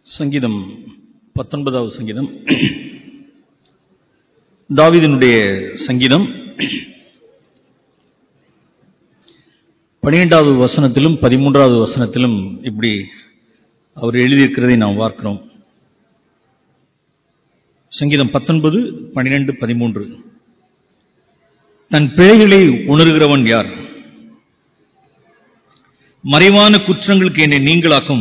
சங்கீதம் பத்தொன்பதாவது சங்கீதம் தாவீதினுடைய சங்கீதம் பனிரெண்டாவது வசனத்திலும் பதிமூன்றாவது வசனத்திலும் இப்படி அவர் எழுதியிருக்கிறதை நாம் பார்க்கிறோம் சங்கீதம் பத்தொன்பது பனிரெண்டு பதிமூன்று தன் பிழைகளை உணர்கிறவன் யார் மறைவான குற்றங்களுக்கு என்னை நீங்களாக்கும்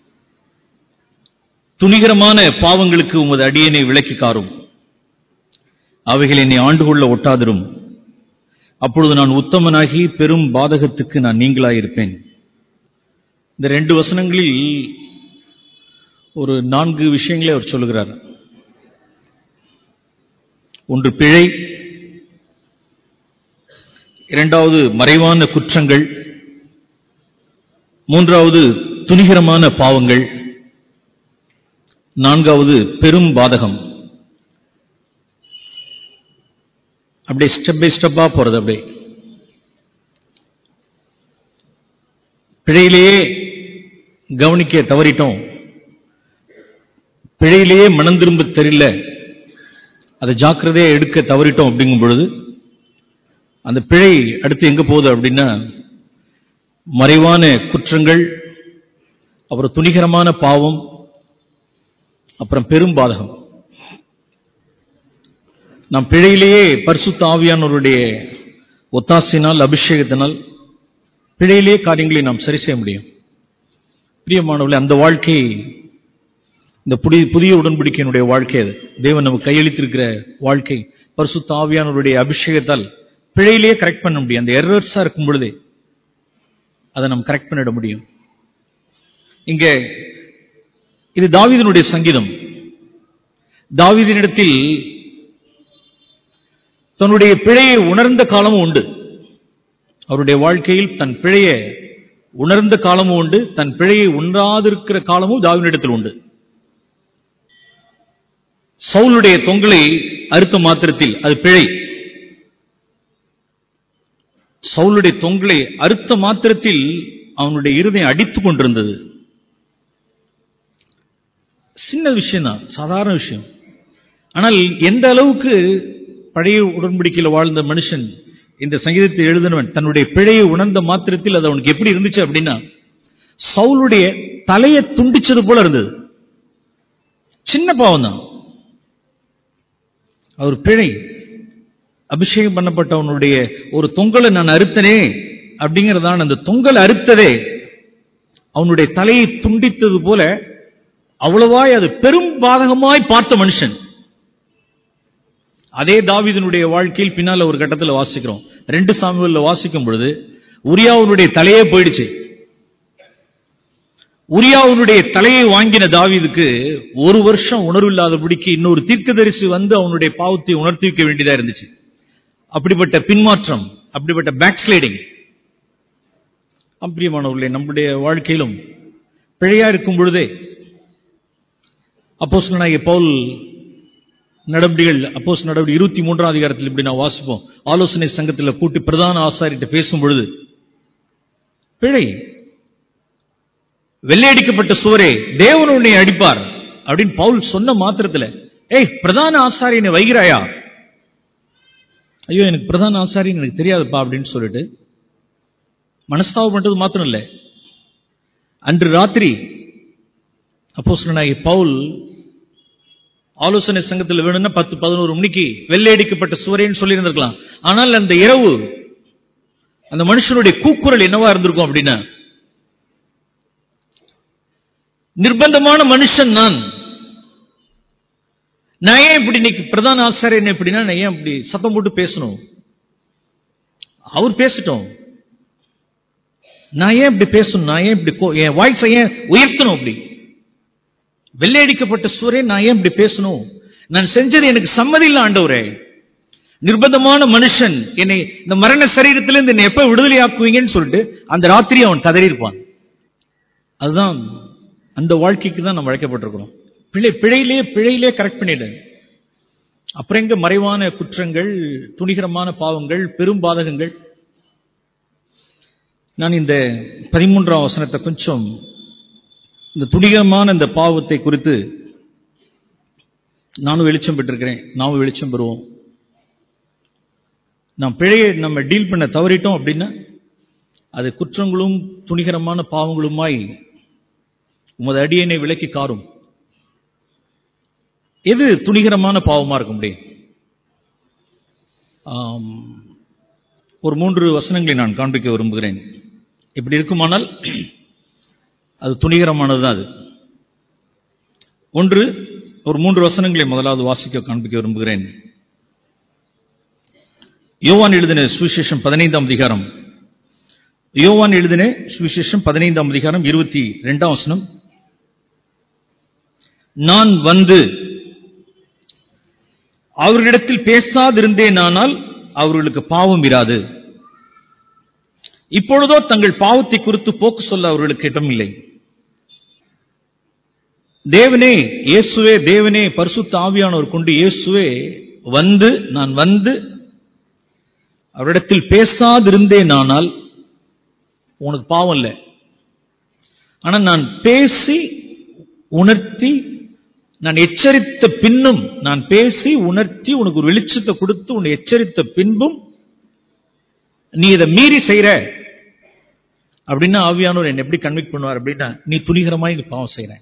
துணிகரமான பாவங்களுக்கு உமது அடியனை விலக்கி காரும் அவைகள் என்னை ஆண்டு கொள்ள ஒட்டாதிரும் அப்பொழுது நான் உத்தமனாகி பெரும் பாதகத்துக்கு நான் நீங்களாயிருப்பேன் இந்த ரெண்டு வசனங்களில் ஒரு நான்கு விஷயங்களை அவர் சொல்லுகிறார் ஒன்று பிழை இரண்டாவது மறைவான குற்றங்கள் மூன்றாவது துணிகரமான பாவங்கள் நான்காவது பெரும் பாதகம் அப்படியே ஸ்டெப் பை ஸ்டெப்பா போறது அப்படியே பிழையிலேயே கவனிக்க தவறிட்டோம் பிழையிலேயே மனம் திரும்ப தெரியல அதை ஜாக்கிரதையா எடுக்க தவறிட்டோம் அப்படிங்கும் பொழுது அந்த பிழை அடுத்து எங்க போகுது அப்படின்னா மறைவான குற்றங்கள் அப்புறம் துணிகரமான பாவம் அப்புறம் பெரும் பாதகம் நாம் பிழையிலேயே பரிசுத்த ஆவியானவருடைய ஒத்தாசினால் அபிஷேகத்தினால் பிழையிலேயே காரியங்களை நாம் சரி செய்ய முடியும் பிரியமானவர்களே அந்த வாழ்க்கை இந்த புதிய புதிய உடன்படிக்கையினுடைய வாழ்க்கை அது தேவன் நமக்கு கையளித்திருக்கிற வாழ்க்கை பரிசுத்த ஆவியானவருடைய அபிஷேகத்தால் பிழையிலேயே கரெக்ட் பண்ண முடியும் அந்த எரர்ஸா இருக்கும் பொழுதே அதை நம்ம கரெக்ட் பண்ணிட முடியும் இங்க இது தாவீதனுடைய சங்கீதம் தாவீதினிடத்தில் தன்னுடைய பிழையை உணர்ந்த காலமும் உண்டு அவருடைய வாழ்க்கையில் தன் பிழையை உணர்ந்த காலமும் உண்டு தன் பிழையை உணராதிருக்கிற காலமும் தாவினிடத்தில் உண்டு சவுளுடைய தொங்கலை அறுத்த மாத்திரத்தில் அது பிழை சவுளுடைய தொங்கலை அறுத்த மாத்திரத்தில் அவனுடைய இருதயம் அடித்துக் கொண்டிருந்தது சின்ன விஷயம் தான் சாதாரண விஷயம் ஆனால் எந்த அளவுக்கு பழைய உடன்படிக்கையில் வாழ்ந்த மனுஷன் இந்த சங்கீதத்தை எழுதினவன் தன்னுடைய பிழையை உணர்ந்த மாத்திரத்தில் அது அவனுக்கு எப்படி இருந்துச்சு அப்படின்னா சவுளுடைய தலையை துண்டிச்சது போல இருந்தது சின்ன பாவம் தான் அவர் பிழை அபிஷேகம் பண்ணப்பட்டவனுடைய ஒரு தொங்கலை நான் அறுத்தனே அப்படிங்கிறதான அந்த தொங்கல் அறுத்ததே அவனுடைய தலையை துண்டித்தது போல அவ்வளவாய் அது பெரும் பாதகமாய் பார்த்த மனுஷன் அதே தாவிதனுடைய வாழ்க்கையில் பின்னால ஒரு கட்டத்தில் வாசிக்கிறோம் ரெண்டு சாமிகளில் வாசிக்கும் பொழுது உரியாவுடைய தலையே போயிடுச்சு உரியாவுடைய தலையை வாங்கின தாவீதுக்கு ஒரு வருஷம் உணர்வு இல்லாதபடிக்கு இன்னொரு தீர்க்கதரிசி வந்து அவனுடைய பாவத்தை உணர்த்தி வைக்க வேண்டியதா இருந்துச்சு அப்படிப்பட்ட பின்மாற்றம் அப்படிப்பட்ட பேக் ஸ்லைடிங் அப்பிரியமானவர்களே நம்முடைய வாழ்க்கையிலும் பிழையா இருக்கும் பொழுதே அப்போ பவுல் நடவடிக்கைகள் அப்போஸ் நடவடிக்கை இருபத்தி மூன்றாம் அதிகாரத்தில் இப்படி நான் வாசிப்போம் ஆலோசனை சங்கத்தில் கூட்டி பிரதான ஆசாரிட்ட பேசும் பொழுது பிழை வெள்ளையடிக்கப்பட்ட சுவரே தேவன் உன்னை அடிப்பார் அப்படின்னு பவுல் சொன்ன மாத்திரத்தில் ஏய் பிரதான ஆசாரியனை வைகிறாயா ஐயோ எனக்கு பிரதான ஆசாரியன் எனக்கு தெரியாதுப்பா அப்படின்னு சொல்லிட்டு மனஸ்தாபம் பண்றது மாத்திரம் இல்லை அன்று ராத்திரி அப்போ சொன்ன பவுல் ஆலோசனை சங்கத்தில் வேணும்னா பத்து பதினோரு மணிக்கு வெள்ளையடிக்கப்பட்ட சுவரேன்னு சொல்லி இருந்திருக்கலாம் ஆனால் அந்த இரவு அந்த மனுஷனுடைய கூக்குரல் என்னவா இருந்திருக்கும் அப்படின்னா நிர்பந்தமான மனுஷன் நான் நான் ஏன் இப்படி இன்னைக்கு பிரதான ஆசாரியன் எப்படின்னா நான் ஏன் அப்படி சத்தம் போட்டு பேசணும் அவர் பேசிட்டோம் நான் ஏன் இப்படி பேசணும் நான் ஏன் இப்படி என் வாய்ஸை ஏன் உயர்த்தணும் அப்படி வெள்ளையடிக்கப்பட்ட சூரியன் நான் ஏன் இப்படி பேசணும் நான் செஞ்சது எனக்கு சம்மதி இல்ல ஆண்டவரே நிர்பந்தமான மனுஷன் என்னை இந்த மரண சரீரத்திலிருந்து என்னை எப்ப விடுதலை ஆக்குவீங்கன்னு சொல்லிட்டு அந்த ராத்திரி அவன் கதறி இருப்பான் அதுதான் அந்த வாழ்க்கைக்கு தான் நம்ம அழைக்கப்பட்டிருக்கிறோம் பிழை பிழையிலே பிழையிலே கரெக்ட் பண்ணிடு அப்புறம் எங்க மறைவான குற்றங்கள் துணிகரமான பாவங்கள் பெரும் பாதகங்கள் நான் இந்த பதிமூன்றாம் வசனத்தை கொஞ்சம் இந்த துணிகரமான இந்த பாவத்தை குறித்து நானும் வெளிச்சம் பெற்றிருக்கிறேன் நாமும் வெளிச்சம் பெறுவோம் நாம் பிழையை நம்ம டீல் பண்ண தவறிட்டோம் அப்படின்னா அது குற்றங்களும் துணிகரமான பாவங்களுமாய் உமது அடியனை விலக்கி காரும் எது துணிகரமான பாவமா இருக்க முடியும் ஆம், ஒரு மூன்று வசனங்களை நான் காண்பிக்க விரும்புகிறேன் இப்படி இருக்குமானால் அது துணிகரமானதுதான் அது ஒன்று ஒரு மூன்று வசனங்களை முதலாவது வாசிக்க காண்பிக்க விரும்புகிறேன் யோவான் எழுதின சுவிசேஷம் பதினைந்தாம் அதிகாரம் யோவான் எழுதின சுவிசேஷம் பதினைந்தாம் அதிகாரம் இருபத்தி ரெண்டாம் வசனம் நான் வந்து அவர்களிடத்தில் பேசாதிருந்தேனானால் அவர்களுக்கு பாவம் இராது இப்பொழுதோ தங்கள் பாவத்தை குறித்து போக்கு சொல்ல அவர்களுக்கு இடமில்லை தேவனே இயேசுவே தேவனே பரிசுத்த ஆவியானவர் கொண்டு இயேசுவே வந்து நான் வந்து அவரிடத்தில் பேசாதிருந்தேனானால் உனக்கு பாவம் இல்லை ஆனா நான் பேசி உணர்த்தி நான் எச்சரித்த பின்னும் நான் பேசி உணர்த்தி உனக்கு ஒரு வெளிச்சத்தை கொடுத்து உன்னை எச்சரித்த பின்பும் நீ இதை மீறி செய்யற அப்படின்னா ஆவியானவர் என்னை எப்படி கன்விக் பண்ணுவார் அப்படின்னா நீ துணிகரமாய் நீ பாவம் செய்யற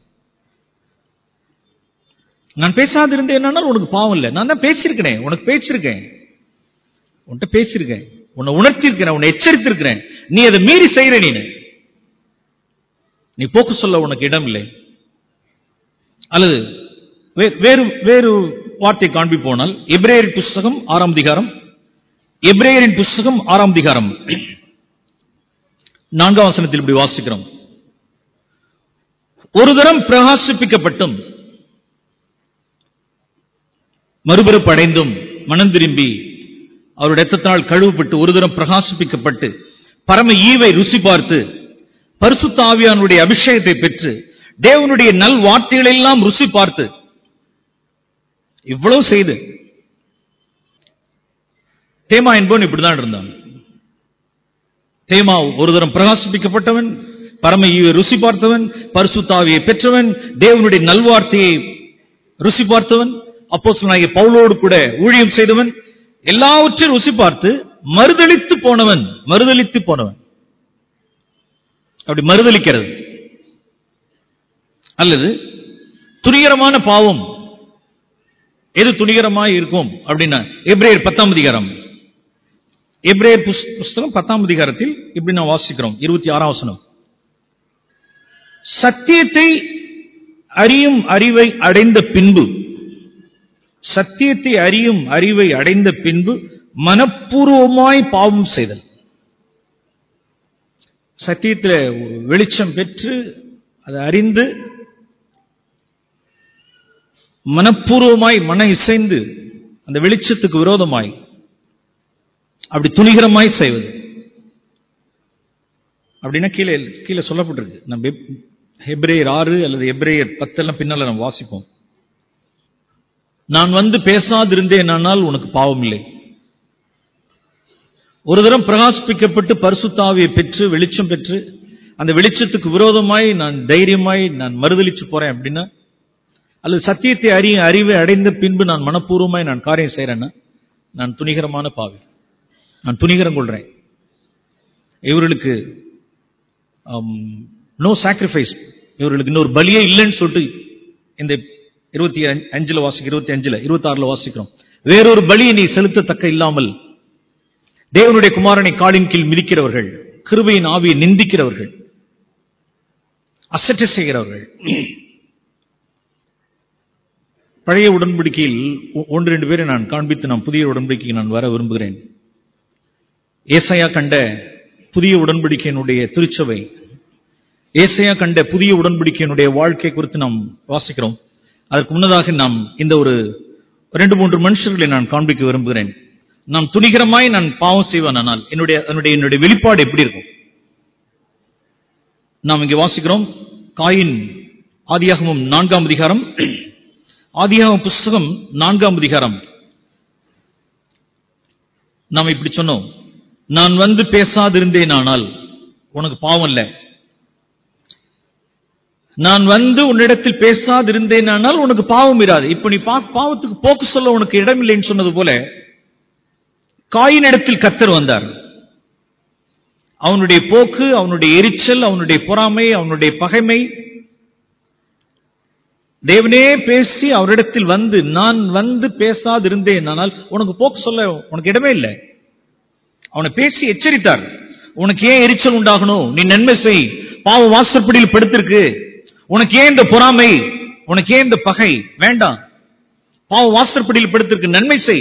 நான் பேசாதிருந்தேனால் உனக்கு பாவம் இல்லை நான் தான் பேசியிருக்கிறேன் உனக்கு பேசியிருக்கேன் உன்கிட்ட பேசியிருக்கேன் உன்னை உணர்த்தியிருக்கிறேன் உன்னை எச்சரித்திருக்கிறேன் நீ அதை மீறி செய்யற நீ நீ போக்கு சொல்ல உனக்கு இடம் இல்லை அல்லது வே- வேறு வேறு வார்த்தை காண்பி போனால் எபிரேயரின் புஸ்தகம் ஆறாம் அதிகாரம் எபிரேயரின் புஸ்தகம் ஆறாம் அதிகாரம் நான்காம் வசனத்தில் இப்படி வாசிக்கிறோம் ஒரு தரம் பிரகாசிப்பிக்கப்பட்டும் மறுபிறப்பு அடைந்தும் மனம் திரும்பி அவருடைய இரத்தத்தினால் கழுவப்பட்டு ஒரு தரம் பிரகாசிப்பிக்கப்பட்டு பரம ஈவை ருசி பார்த்து பரிசுத்த ஆவியானுடைய அபிஷேகத்தை பெற்று தேவனுடைய நல் வார்த்தைகளை எல்லாம் ருசி பார்த்து இவ்வளவு செய்து தேமா என்பவன் இப்படிதான் இருந்தான் தேமா ஒரு தரம் பிரகாசிப்பிக்கப்பட்டவன் பரம ஈவை ருசி பார்த்தவன் பரிசுத்தாவியை பெற்றவன் தேவனுடைய நல்வார்த்தையை ருசி பார்த்தவன் அப்போஸ்தலனாகிய பவுலோடு கூட ஊழியம் செய்தவன் எல்லாவற்றையும் ருசி பார்த்து மறுதலித்து போனவன் மறுதலித்து போனவன் அப்படி மறுதலிக்கிறது அல்லது துணிகரமான பாவம் எது துணிகரமாய் இருக்கும் அப்படின்னா எப்ரேயர் பத்தாம் அதிகாரம் எப்ரேயர் புஸ்- புஸ்தகம் பத்தாம் அதிகாரத்தில் இப்படி நான் வாசிக்கிறோம் இருபத்தி ஆறாம் வசனம் சத்தியத்தை அறியும் அறிவை அடைந்த பின்பு சத்தியத்தை அறியும் அறிவை அடைந்த பின்பு மனப்பூர்வமாய் பாவம் செய்தல் சத்தியத்தில் ஒரு வெளிச்சம் பெற்று அதை அறிந்து மனப்பூர்வமாய் மன இசைந்து அந்த வெளிச்சத்துக்கு விரோதமாய் அப்படி துணிகரமாய் செய்வது அப்படின்னா கீழே கீழே சொல்லப்பட்டிருக்கு நம்ம எப்- ஹெப்ரேயர் ஆறு அல்லது எப்ரேயர் பத்தெல்லாம் பின்னால நம்ம வாசிப்போம் நான் வந்து பேசாதிருந்தேனானால் உனக்கு பாவம் இல்லை ஒரு தரம் பிரகாசிப்பிக்கப்பட்டு பரிசுத்தாவியை பெற்று வெளிச்சம் பெற்று அந்த வெளிச்சத்துக்கு விரோதமாய் நான் தைரியமாய் நான் மறுதலிச்சு போறேன் அப்படின்னா அல்லது சத்தியத்தை அறிய அறிவை அடைந்த பின்பு நான் மனப்பூர்வமாய் நான் காரியம் செய்யறேன்னா நான் துணிகரமான பாவி நான் துணிகரம் கொள்றேன் இவர்களுக்கு நோ சாக்ரிஃபைஸ் இவர்களுக்கு இன்னொரு பலியே இல்லைன்னு சொல்லிட்டு இந்த இருபத்தி அஞ்சுல வாசிக்கிறோம் இருபத்தி அஞ்சுல இருபத்தி ஆறுல வாசிக்கிறோம் வேறொரு பலியை நீ செலுத்தத்தக்க இல்லாமல் தேவனுடைய குமாரனை காலின் கீழ் மிதிக்கிறவர்கள் கிருபையின் ஆவியை நிந்திக்கிறவர்கள் அசட்டை செய்கிறவர்கள் பழைய உடன்படிக்கையில் ஒ- ஒன்று ரெண்டு பேரை நான் காண்பித்து நான் புதிய உடன்படிக்கைக்கு நான் வர விரும்புகிறேன் ஏசாயா கண்ட புதிய உடன்படிக்கையினுடைய திருச்சபை ஏசாயா கண்ட புதிய உடன்படிக்கையினுடைய வாழ்க்கை குறித்து நாம் வாசிக்கிறோம் அதற்கு முன்னதாக நாம் இந்த ஒரு ரெண்டு மூன்று மனுஷர்களை நான் காண்பிக்க விரும்புகிறேன் நாம் துணிகரமாய் நான் பாவம் செய்வேன் ஆனால் என்னுடைய என்னுடைய என்னுடைய வெளிப்பாடு எப்படி இருக்கும் நாம் இங்கே வாசிக்கிறோம் காயின் ஆதியாகமம் நான்காம் அதிகாரம் ஆதியாகமம் புஸ்தகம் நான்காம் அதிகாரம் நாம் இப்படி சொன்னோம் நான் வந்து பேசாதிருந்தேனானால் உனக்கு பாவம் இல்லை நான் வந்து உன்னிடத்தில் பேசாதிருந்தேனானால் உனக்கு பாவம் இராது இப்ப நீ பா- பாவத்துக்கு போக்கு சொல்ல உனக்கு இடமில்லைன்னு சொன்னது போல காயினிடத்தில் கத்தர் வந்தார் அவனுடைய போக்கு அவனுடைய எரிச்சல் அவனுடைய பொறாமை அவனுடைய பகைமை தேவனே பேசி அவரிடத்தில் வந்து நான் வந்து பேசாதிருந்தேன் ஆனால் உனக்கு போக்கு சொல்ல உனக்கு இடமே இல்லை அவனை பேசி எச்சரித்தார் உனக்கு ஏன் எரிச்சல் உண்டாகணும் நீ நன்மை செய் பாவ வாசற்படியில் படுத்திருக்கு உனக்கு ஏன் இந்த பொறாமை உனக்கு ஏன் இந்த பகை வேண்டாம் பாவ வாசற்படியில் படுத்திருக்கு நன்மை செய்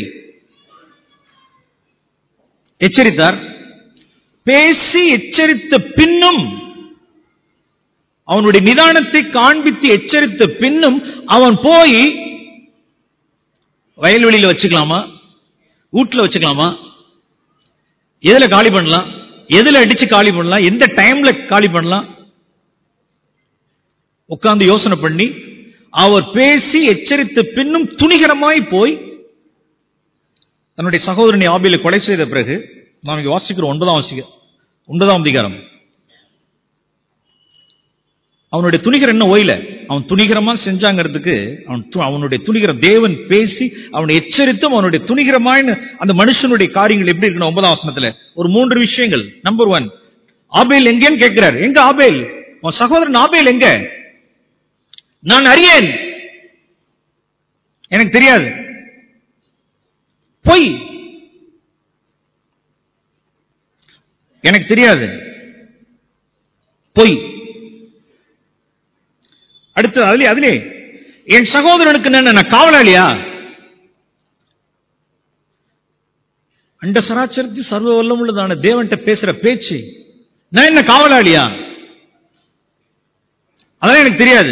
எச்சரித்தார் பேசி எச்சரித்த பின்னும் அவனுடைய நிதானத்தை காண்பித்து எச்சரித்த பின்னும் அவன் போய் வயல்வெளியில வச்சுக்கலாமா வீட்டுல வச்சுக்கலாமா எதுல காலி பண்ணலாம் எதுல அடிச்சு காலி பண்ணலாம் எந்த டைம்ல காலி பண்ணலாம் உட்கார்ந்து யோசனை பண்ணி அவர் பேசி எச்சரித்த பின்னும் துணிகரமாய் போய் தன்னுடைய சகோதரனை ஆபில கொலை செய்த பிறகு நாம் இங்க வாசிக்கிறோம் ஒன்பதாம் வாசிக்க ஒன்பதாம் அதிகாரம் அவனுடைய துணிகரம் என்ன ஓயில அவன் துணிகரமா செஞ்சாங்கிறதுக்கு அவன் து- அவனுடைய துணிகரம் தேவன் பேசி அவனை எச்சரித்தும் அவனுடைய துணிகரமான அந்த மனுஷனுடைய காரியங்கள் எப்படி இருக்கணும் ஒன்பதாம் வசனத்துல ஒரு மூன்று விஷயங்கள் நம்பர் ஒன் ஆபேல் எங்கேன்னு கேட்கிறார் எங்க ஆபேல் உன் சகோதரன் ஆபேல் எங்க நான் அறியேன் எனக்கு தெரியாது பொய் எனக்கு தெரியாது பொய் அடுத்தது அதுல அதுலே என் சகோதரனுக்கு என்ன நான் காவலாளியா அண்ட சராச்சரத்தி சர்வ வல்லமுள்ளதான தேவன்கிட்ட பேசுற பேச்சு நான் என்ன காவலாளியா அதெல்லாம் எனக்கு தெரியாது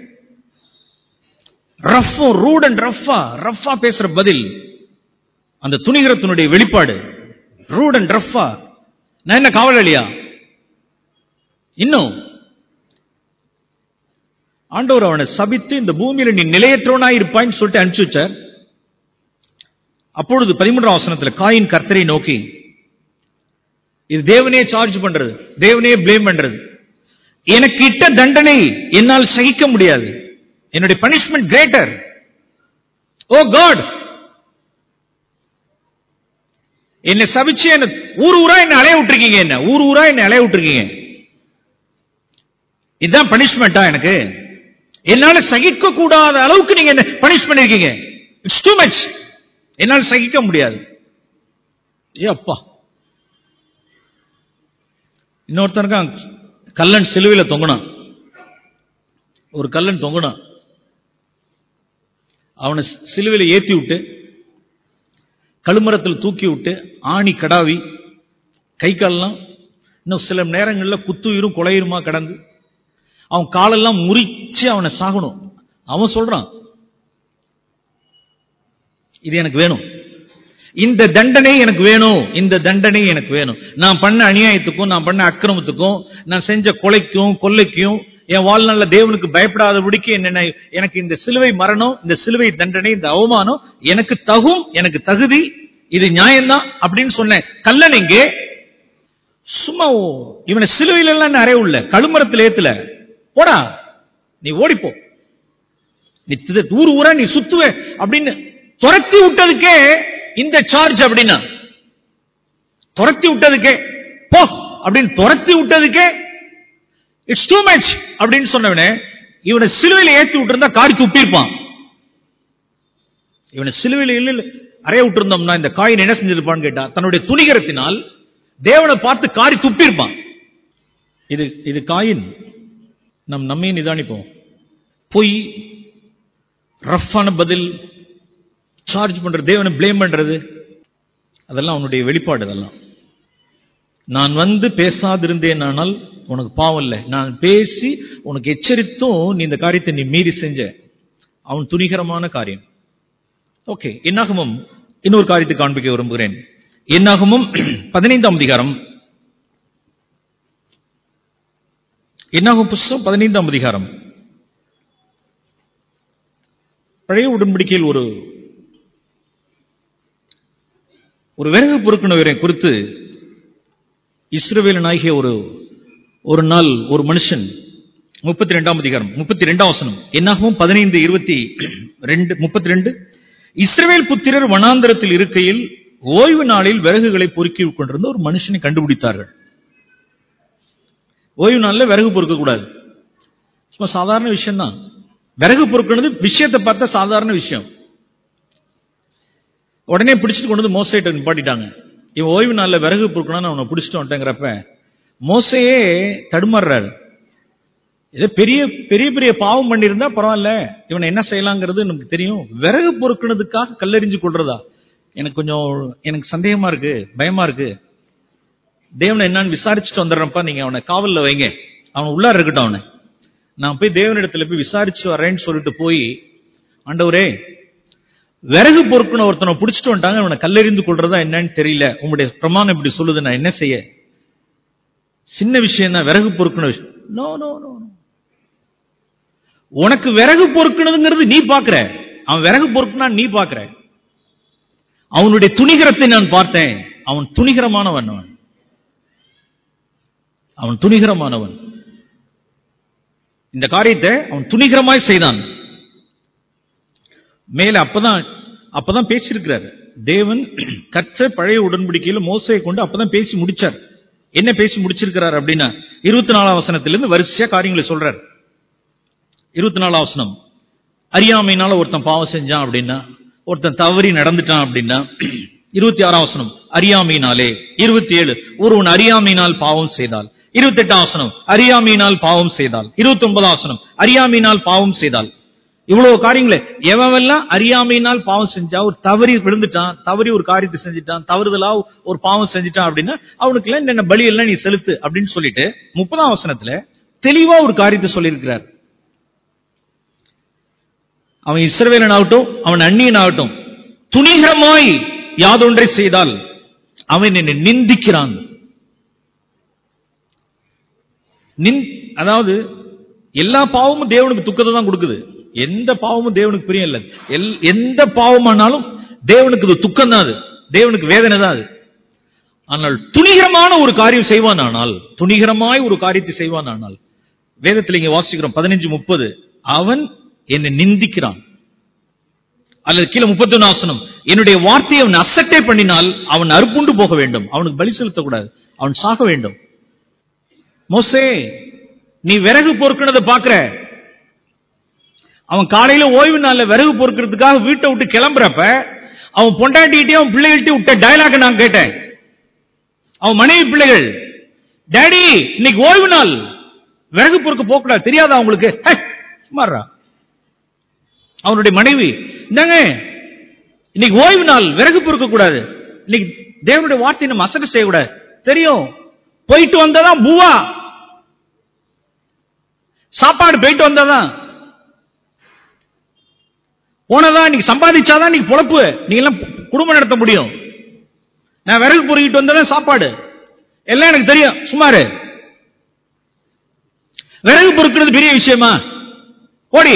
ரஃப்பும் ரூட் அண்ட் ரஃபா ரஃபா பேசுற பதில் அந்த துணிகரத்தினுடைய வெளிப்பாடு ரூட் அண்ட் ரஃபா நான் என்ன காவலாளியா இன்னும் ஆண்டவர் அவனை சபித்து இந்த பூமியில நீ நிலையற்றவனாய் இருப்பாய்ன்னு சொல்லிட்டு அனுப்பிச்சு வச்சார் அப்பொழுது பதிமூன்றாம் வசனத்துல காயின் கர்த்தரை நோக்கி இது தேவனே சார்ஜ் பண்றது தேவனே ப்ளேம் பண்றது எனக்கு இட்ட தண்டனை என்னால் சகிக்க முடியாது என்னுடைய பனிஷ்மெண்ட் கிரேட்டர் ஓ காட் என்னை சபிச்சு என்ன ஊர் ஊரா என்ன அலைய விட்டுருக்கீங்க என்ன ஊர் ஊரா என்ன அலைய விட்டுருக்கீங்க இதுதான் பனிஷ்மெண்டா எனக்கு என்னால சகிக்க கூடாத அளவுக்கு நீங்க என்ன பனிஷ் பண்ணிருக்கீங்க இட்ஸ் டூ மச் என்னால் சகிக்க முடியாது ஏ அப்பா இன்னொருத்தனுக்கு கல்லன் சிலுவையில தொங்கினான் ஒரு கல்லன் தொங்கினான் அவனை சிலுவையில ஏத்தி விட்டு கழுமரத்தில் தூக்கி விட்டு ஆணி கடாவி கை கால்லாம் இன்னும் சில நேரங்களில் குத்துயிரும் கொலையுருமா கடந்து அவன் காலெல்லாம் முறிச்சு அவனை சாகணும் அவன் சொல்றான் இது எனக்கு வேணும் இந்த தண்டனை எனக்கு வேணும் இந்த தண்டனை எனக்கு வேணும் நான் பண்ண அநியாயத்துக்கும் நான் பண்ண அக்கிரமத்துக்கும் நான் செஞ்ச கொலைக்கும் கொள்ளைக்கும் என் வாழ்நாள்ல தேவனுக்கு பயப்படாதபடிக்கு என்ன எனக்கு இந்த சிலுவை மரணம் இந்த சிலுவை தண்டனை இந்த அவமானம் எனக்கு தகும் எனக்கு தகுதி இது நியாயம்தான் அப்படின்னு சொன்னேன் கல்லன் எங்கே சும்மா இவனை சிலுவையில எல்லாம் நிறைய உள்ள கழுமரத்தில் ஏத்துல போடா நீ ஓடிப்போ நீ தித- ஊர் ஊரா நீ சுத்துவ அப்படின்னு துரத்தி விட்டதுக்கே இந்த சார்ஜ் அப்படின்னா துரத்தி விட்டதுக்கே போ அப்படின்னு துரத்தி விட்டதுக்கே இட்ஸ் டூ மச் அப்படின்னு சொன்னவனே இவனை சிலுவையில ஏத்தி விட்டிருந்தா காரி துப்பியிருப்பான் இவனை சிலுவையில இல்ல அறைய விட்டிருந்தோம்னா இந்த காயின் என்ன செஞ்சிருப்பான்னு கேட்டா தன்னுடைய துணிகரத்தினால் தேவனை பார்த்து காரி துப்பியிருப்பான் இது இது காயின் நம் நம்மையும் நிதானிப்போம் பொய் ரஃப்பான பதில் சார்ஜ் பண்றது தேவனை ப்ளேம் பண்றது அதெல்லாம் அவனுடைய வெளிப்பாடு அதெல்லாம் நான் வந்து பேசாதிருந்தேன் ஆனால் உனக்கு பாவம் இல்லை நான் பேசி உனக்கு எச்சரித்தும் நீ இந்த காரியத்தை நீ மீறி செஞ்ச அவன் துணிகரமான காரியம் ஓகே என்னாகமும் இன்னொரு காரியத்தை காண்பிக்க விரும்புகிறேன் என்னாகமும் பதினைந்தாம் அதிகாரம் என்னாகும் புஸ்தகம் பதினைந்தாம் அதிகாரம் பழைய உடன்படிக்கையில் ஒரு ஒரு விறகு பொறுக்கினவரை குறித்து இஸ்ரவேலனாகிய ஒரு ஒரு நாள் ஒரு மனுஷன் முப்பத்தி ரெண்டாம் அதிகாரம் முப்பத்தி ரெண்டாம் வசனம் என்னாகவும் பதினைந்து இருபத்தி ரெண்டு முப்பத்தி ரெண்டு இஸ்ரவேல் புத்திரர் வனாந்தரத்தில் இருக்கையில் ஓய்வு நாளில் விறகுகளை பொறுக்கி கொண்டிருந்த ஒரு மனுஷனை கண்டுபிடித்தார்கள் ஓய்வு நாளில் விறகு பொறுக்க கூடாது சும்மா சாதாரண விஷயம் தான் விறகு பொறுக்கிறது விஷயத்தை பார்த்தா சாதாரண விஷயம் உடனே பிடிச்சிட்டு கொண்டு வந்து மோசைட்ட நிப்பாட்டிட்டாங்க இவன் ஓய்வு நாளில் விறகு பொறுக்கணும்னு அவனை பிடிச்சிட்டு வந்துட்டேங்கிறப்ப மோசையே தடுமாறுறாரு ஏதோ பெரிய பெரிய பெரிய பாவம் பண்ணியிருந்தா பரவாயில்ல இவனை என்ன செய்யலாங்கிறது நமக்கு தெரியும் விறகு பொறுக்கினதுக்காக கல்லெறிஞ்சு கொள்றதா எனக்கு கொஞ்சம் எனக்கு சந்தேகமா இருக்கு பயமா இருக்கு தேவனை என்னன்னு விசாரிச்சுட்டு வந்துடுறப்பா நீங்க அவனை காவல்ல வைங்க அவன் உள்ளார இருக்கட்டும் அவனை நான் போய் தேவனிடத்துல போய் விசாரிச்சு வரேன்னு சொல்லிட்டு போய் ஆண்டவரே விறகு பொறுக்குன ஒருத்தனை பிடிச்சிட்டு வந்துட்டாங்க அவனை கல்லெறிந்து கொள்றதா என்னன்னு தெரியல உங்களுடைய பிரமாணம் இப்படி சொல்லுது நான் என்ன செய்ய சின்ன விஷயம் தான் விறகு பொறுக்குன விஷயம் நோ நோ நோ உனக்கு விறகு பொறுக்கணுங்கிறது நீ பாக்குற அவன் விறகு பொறுக்குனா நீ பாக்குற அவனுடைய துணிகரத்தை நான் பார்த்தேன் அவன் துணிகரமானவன் அவன் அவன் துணிகரமானவன் இந்த காரியத்தை அவன் துணிகரமாய் செய்தான் மேல அப்பதான் அப்பதான் பேசியிருக்கிறார் தேவன் கற்ற பழைய உடன்படிக்கையில மோசையை கொண்டு அப்பதான் பேசி முடிச்சார் என்ன பேசி முடிச்சிருக்கிறார் அப்படின்னா இருபத்தி நாலாம் வசனத்திலிருந்து வரிசையா காரியங்களை சொல்றார் இருபத்தி நாலாம் வசனம் அறியாமையினால ஒருத்தன் பாவம் செஞ்சான் அப்படின்னா ஒருத்தன் தவறி நடந்துட்டான் அப்படின்னா இருபத்தி ஆறாம் வசனம் அறியாமையினாலே இருபத்தி ஏழு ஒருவன் அறியாமையினால் பாவம் செய்தால் இருபத்தி எட்டாம் வசனம் அறியாமையினால் பாவம் செய்தால் இருபத்தி ஒன்பதாம் வசனம் அறியாமையினால் பாவம் செய்தால் இவ்வளவு காரியங்களே எவெல்லாம் அறியாமையினால் பாவம் செஞ்சா ஒரு தவறி விழுந்துட்டான் தவறி ஒரு காரியத்தை செஞ்சுட்டான் தவறுதலா ஒரு பாவம் செஞ்சுட்டான் அப்படின்னா அவனுக்கு எல்லாம் என்ன பலி எல்லாம் நீ செலுத்து அப்படின்னு சொல்லிட்டு முப்பதாம் வசனத்துல தெளிவா ஒரு காரியத்தை சொல்லியிருக்கிறார் அவன் இஸ்ரவேலன் ஆகட்டும் அவன் அந்நியன் ஆகட்டும் துணிகரமாய் யாதொன்றை செய்தால் அவன் என்னை நிந்திக்கிறான் நின் அதாவது எல்லா பாவமும் தேவனுக்கு துக்கத்தை தான் கொடுக்குது எந்த பாவமும் தேவனுக்கு பிரியம் இல்லை எல்- எந்த பாவமானாலும் தேவனுக்கு இது துக்கம் தான் அது தேவனுக்கு வேதனை தான் அது ஆனால் துணிகரமான ஒரு காரியம் செய்வானானால் துணிகரமாய் ஒரு காரியத்தை செய்வானானால் வேதத்தில் இங்க வாசிக்கிறோம் பதினஞ்சு முப்பது அவன் என்னை நிந்திக்கிறான் அல்லது கீழே முப்பத்தி ஆசனம் என்னுடைய வார்த்தையை அவன் அசட்டை பண்ணினால் அவன் அறுப்புண்டு போக வேண்டும் அவனுக்கு பலி செலுத்தக்கூடாது அவன் சாக வேண்டும் மோசே நீ விறகு பொறுக்கினதை பாக்குற அவன் காலையில ஓய்வு நாள்ல விறகு பொறுக்கிறதுக்காக வீட்டை விட்டு கிளம்புறப்ப அவன் பொண்டாட்டிகிட்டயும் அவன் பிள்ளைகள்கிட்டயும் விட்ட டயலாக நான் கேட்டேன் அவன் மனைவி பிள்ளைகள் டாடி இன்னைக்கு ஓய்வு நாள் விறகு பொறுக்க போகக்கூடாது தெரியாதா அவங்களுக்கு ஹே, சும்மாறா அவனுடைய மனைவி இந்தாங்க இன்னைக்கு ஓய்வு நாள் விறகு பொறுக்க கூடாது இன்னைக்கு தேவனுடைய வார்த்தையை நம்ம அசட்டை செய்யக்கூடாது தெரியும் போயிட்டு வந்தாதான் பூவா சாப்பாடு போயிட்டு வந்தாதான் போனதா இன்னைக்கு சம்பாதிச்சாதான் இன்னைக்கு பொழப்பு நீங்க எல்லாம் குடும்பம் நடத்த முடியும் நான் விறகு பொறுக்கிட்டு வந்ததான் சாப்பாடு எல்லாம் எனக்கு தெரியும் சுமாரு விறகு பொறுக்கிறது பெரிய விஷயமா ஓடி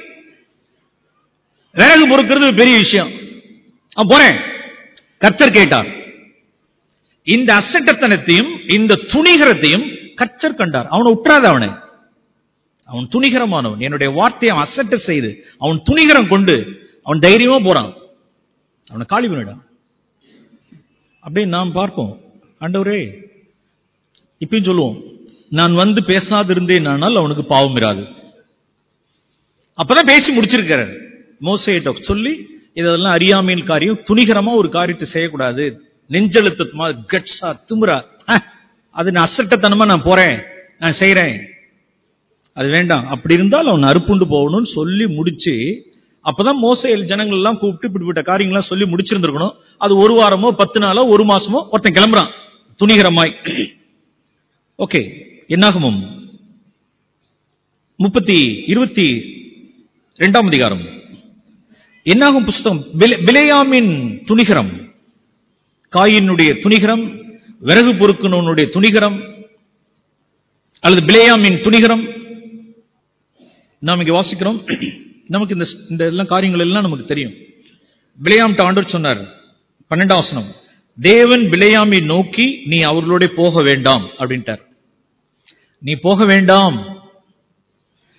விறகு பொறுக்கிறது பெரிய விஷயம் நான் போறேன் கர்த்தர் கேட்டார் இந்த அசட்டத்தனத்தையும் இந்த துணிகரத்தையும் கர்த்தர் கண்டார் அவனை உற்றாத அவனை அவன் துணிகரமானவன் என்னுடைய வார்த்தையை அவன் அசட்ட செய்து அவன் துணிகரம் கொண்டு அவன் தைரியமா போறான் அவனை காலி பண்ணிடான் அப்படின்னு நாம் பார்ப்போம் ஆண்டவரே இப்பயும் சொல்லுவோம் நான் வந்து பேசாதிருந்தேன் ஆனால் அவனுக்கு பாவம் இராது அப்பதான் பேசி முடிச்சிருக்கிறார் மோசையிட்ட சொல்லி இதெல்லாம் அறியாமையின் காரியம் துணிகரமா ஒரு காரியத்தை செய்யக்கூடாது நெஞ்செழுத்தமா கட்ஸா திமுறா அஹ், அது நான் அசட்டத்தனமா நான் போறேன் நான் செய்றேன் அது வேண்டாம் அப்படி இருந்தால் அவன் அறுப்புண்டு போகணும்னு சொல்லி முடிச்சு அப்பதான் மோசையில் ஜனங்கள் எல்லாம் கூப்பிட்டு இப்படிப்பட்ட காரியங்கள்லாம் சொல்லி முடிச்சிருந்திருக்கணும் அது ஒரு வாரமோ பத்து நாளோ ஒரு மாசமோ ஒருத்தன் கிளம்புறான் துணிகரமாய் ஓகே என்னாகுமம் முப்பத்தி இருபத்தி இரண்டாம் அதிகாரம் என்னாகும் புஸ்தகம் பிலே- பிலேயாமின் துணிகரம் காயினுடைய துணிகரம் விறகு பொறுக்கணுடைய துணிகரம் அல்லது பிலேயாமின் துணிகரம் நாம் இங்க வாசிக்கிறோம் நமக்கு இந்த இந்த எல்லாம் காரியங்கள் எல்லாம் நமக்கு தெரியும் பிலேயாம் ஆண்டவர் சொன்னார் பன்னெண்டாம் வசனம் தேவன் பிலேயாமை நோக்கி நீ அவர்களோட போக வேண்டாம் அப்படின்ட்டார் நீ போக வேண்டாம்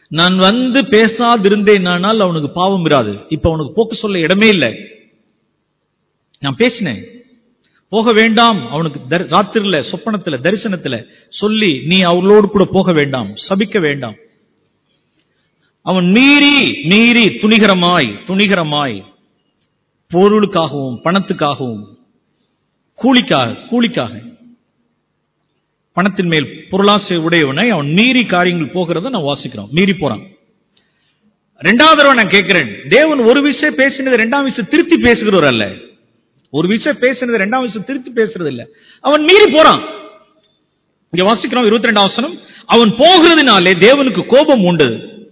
நான் வந்து பேசாதிருந்தேனானால் அவனுக்கு பாவம் இராது இப்ப அவனுக்கு போக்கு சொல்ல இடமே இல்லை நான் பேசினேன் போக வேண்டாம் அவனுக்கு தரி- ராத்திரில சொப்பனத்துல தரிசனத்துல சொல்லி நீ அவர்களோடு கூட போக வேண்டாம் சபிக்க வேண்டாம் அவன் மீறி மீறி துணிகரமாய் துணிகரமாய் பொருளுக்காகவும் பணத்துக்காகவும் கூலிக்காக கூலிக்காக பணத்தின் மேல் பொருளாசை உடையவனை அவன் மீறி காரியங்கள் போகிறத நான் வாசிக்கிறோம் மீறி போறான் ரெண்டாவது தடவை நான் கேட்கிறேன் தேவன் ஒரு விஷயம் பேசினது ரெண்டாம் விஷயம் திருத்தி பேசுகிறவர் அல்ல ஒரு விஷயம் பேசினது ரெண்டாம் விஷயம் திருத்தி பேசுறது இல்ல அவன் மீறி போறான் இங்க வாசிக்கிறோம் இருபத்தி ரெண்டாம் வசனம் அவன் போகிறதுனாலே தேவனுக்கு கோபம் உண்டு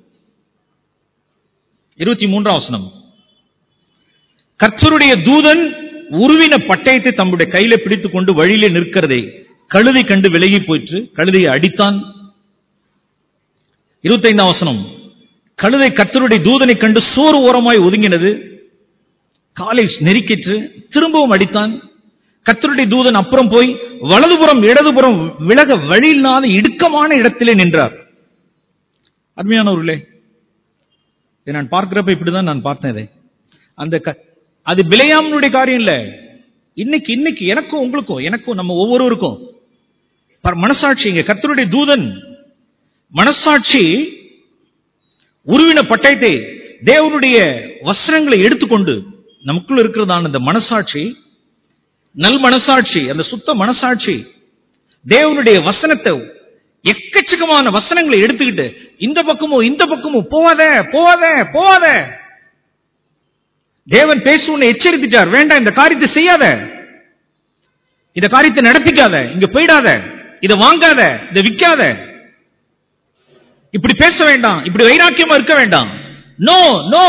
இருபத்தி மூன்றாம் வசனம் கர்த்தருடைய தூதன் உருவின பட்டயத்தை தம்முடைய கையில பிடித்துக் கொண்டு வழியிலே நிற்கிறதை கழுதை கண்டு விலகி போயிற்று கழுதையை அடித்தான் இருபத்தைந்தாம் வசனம் கழுதை கர்த்தருடைய தூதனை கண்டு சோறு ஓரமாய் ஒதுங்கினது காலை நெருக்கிற்று திரும்பவும் அடித்தான் கர்த்தருடைய தூதன் அப்புறம் போய் வலதுபுறம் இடதுபுறம் விலக வழி இல்லாத இடுக்கமான இடத்திலே நின்றார் அருமையானவர்களே இதை நான் பார்க்கிறப்ப இப்படிதான் நான் பார்த்தேன் இதை அந்த க- அது பிலையாமனுடைய காரியம் இல்ல இன்னைக்கு இன்னைக்கு எனக்கும் உங்களுக்கும் எனக்கும் நம்ம ஒவ்வொருவருக்கும் பர- மனசாட்சி இங்க கர்த்தருடைய தூதன் மனசாட்சி உருவின பட்டயத்தை தேவனுடைய வஸ்திரங்களை எடுத்துக்கொண்டு நமக்குள்ள இருக்கிறதான அந்த மனசாட்சி நல் மனசாட்சி அந்த சுத்த மனசாட்சி தேவனுடைய வசனத்தை எக்கச்சக்கமான வசனங்களை எடுத்துக்கிட்டு இந்த பக்கமும் இந்த பக்கமும் போவாத போவாத போவாத தேவன் பேசுன்னு எச்சரித்துட்டார் வேண்டாம் இந்த காரியத்தை செய்யாத இந்த காரியத்தை நடத்திக்காத இங்க போயிடாத இதை வாங்காத இதை விக்காத இப்படி பேச வேண்டாம் இப்படி வைராக்கியமா இருக்க வேண்டாம் நோ நோ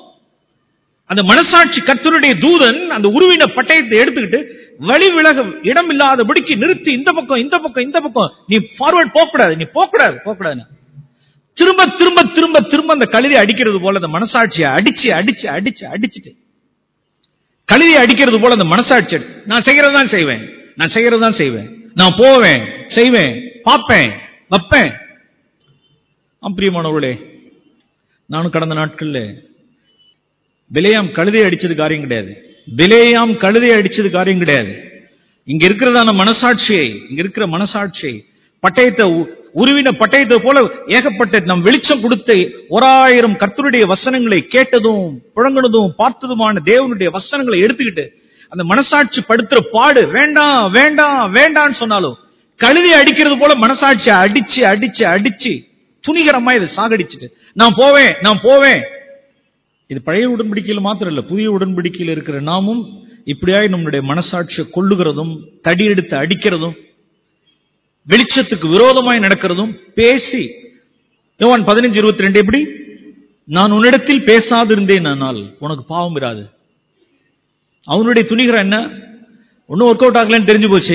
அந்த மனசாட்சி கர்த்தருடைய தூதன் அந்த உருவின பட்டயத்தை எடுத்துக்கிட்டு வழி விலக இடம் இல்லாதபடிக்கு நிறுத்தி இந்த பக்கம் இந்த பக்கம் இந்த பக்கம் நீ ஃபார்வர்ட் போக கூடாது நீ போக கூடாது போக கூடாது திரும்ப திரும்ப திரும்ப திரும்ப அந்த கழுதை அடிக்கிறது போல அந்த மனசாட்சியை அடிச்சு அடிச்சு அடிச்சு அடிச்சுட்டு கழுதை அடிக்கிறது போல அந்த மனசாட்சி அடி- நான் செய்யறது தான் செய்வேன் நான் செய்யறது தான் செய்வேன் நான் போவேன் செய்வேன் பார்ப்பேன் வைப்பேன் ஆம், பிரியமானவர்களே நானும் கடந்த நாட்கள்ல பிலேயாம் கழுதை அடிச்சது காரியம் கிடையாது பிலேயாம் கழுதை அடிச்சது காரியம் கிடையாது இங்க இருக்கிறதான மனசாட்சியை இங்க இருக்கிற மனசாட்சியை பட்டயத்தை உ- உருவின பட்டயத்தை போல ஏகப்பட்ட நம் வெளிச்சம் கொடுத்து ஓராயிரம் கர்த்தருடைய வசனங்களை கேட்டதும் புழங்கினதும் பார்த்ததுமான தேவனுடைய வசனங்களை எடுத்துக்கிட்டு அந்த மனசாட்சி படுத்துற பாடு வேண்டாம் வேண்டாம் வேண்டாம்னு சொன்னாலும் கழுதை அடிக்கிறது போல மனசாட்சியை அடிச்சு அடிச்சு அடிச்சு துணிகரமா இதை சாகடிச்சுட்டு நான் போவேன் நான் போவேன் இது பழைய உடன்படிக்கையில் மாத்திரம் இல்ல புதிய உடன்படிக்கையில் இருக்கிற நாமும் இப்படியாய் நம்முடைய மனசாட்சியை கொள்ளுகிறதும் தடி எடுத்து அடிக்கிறதும் வெளிச்சத்துக்கு விரோதமாய் நடக்கிறதும் பேசி யோவான் பதினஞ்சு இருபத்தி ரெண்டு எப்படி நான் உன்னிடத்தில் பேசாதிருந்தேன் ஆனால் உனக்கு பாவம் இராது அவனுடைய துணிகரம் என்ன ஒன்னும் ஒர்க் அவுட் ஆகலன்னு தெரிஞ்சு போச்சு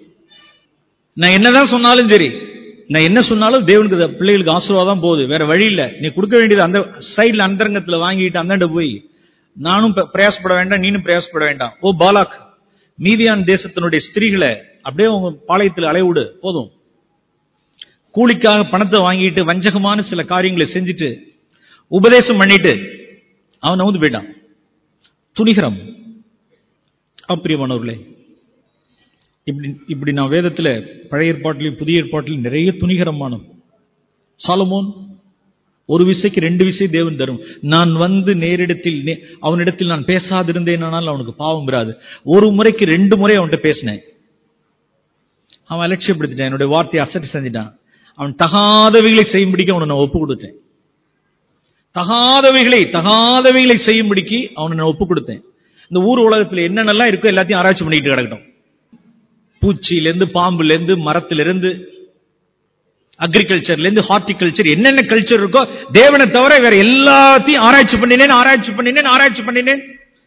நான் என்னதான் சொன்னாலும் சரி நான் என்ன சொன்னாலும் தேவனுக்கு அது பிள்ளைகளுக்கு ஆசீர்வாதம் போகுது வேற வழி இல்ல நீ கொடுக்க வேண்டியது அந்த சைடுல அந்தரங்கத்துல வாங்கிட்டு அந்தாண்ட போய் நானும் ப- பிரயாசப்பட வேண்டாம் நீனும் பிரயாசப்பட வேண்டாம் ஓ பாலாக் மீதியான் தேசத்தினுடைய ஸ்திரீகளை அப்படியே உங்க பாளையத்தில் அலைவிடு போதும் கூலிக்காக பணத்தை வாங்கிட்டு வஞ்சகமான சில காரியங்களை செஞ்சுட்டு உபதேசம் பண்ணிட்டு அவன் நவுந்து போயிட்டான் துணிகரம் அப்பிரியமானவர்களே இப்படி இப்படி நான் வேதத்துல பழைய ஏற்பாட்டிலையும் புதிய ஏற்பாட்டிலையும் நிறைய துணிகரமான சாலமோன் ஒரு விசைக்கு ரெண்டு விசை தேவன் தரும் நான் வந்து நேரிடத்தில் நே- அவனிடத்தில் நான் பேசாதிருந்தேனானால் அவனுக்கு பாவம் வராது ஒரு முறைக்கு ரெண்டு முறை அவன்கிட்ட பேசினேன் அவன் அலட்சியப்படுத்திட்டான் என்னுடைய வார்த்தையை அசட்டு செஞ்சிட்டான் அவன் தகாதவைகளை செய்யும்படிக்கு அவனை நான் ஒப்பு கொடுத்தேன் தகாதவைகளை தகாதவைகளை செய்யும்படிக்கு அவனை நான் ஒப்பு கொடுத்தேன் இந்த ஊர் உலகத்துல என்னென்னலாம் இருக்கோ எல்லாத்தையும் ஆராய்ச்சி பண்ணிட்டு கிடக்கட்டும் பூச்சியில இருந்து பாம்புல இருந்து மரத்துல இருந்து அக்ரிகல்ச்சர்ல இருந்து ஹார்டிகல்ச்சர் என்னென்ன கல்ச்சர் இருக்கோ தேவனை தவிர வேற எல்லாத்தையும் ஆராய்ச்சி பண்ணினேன் ஆராய்ச்சி பண்ணினேன் ஆராய்ச்சி பண்ணினேன்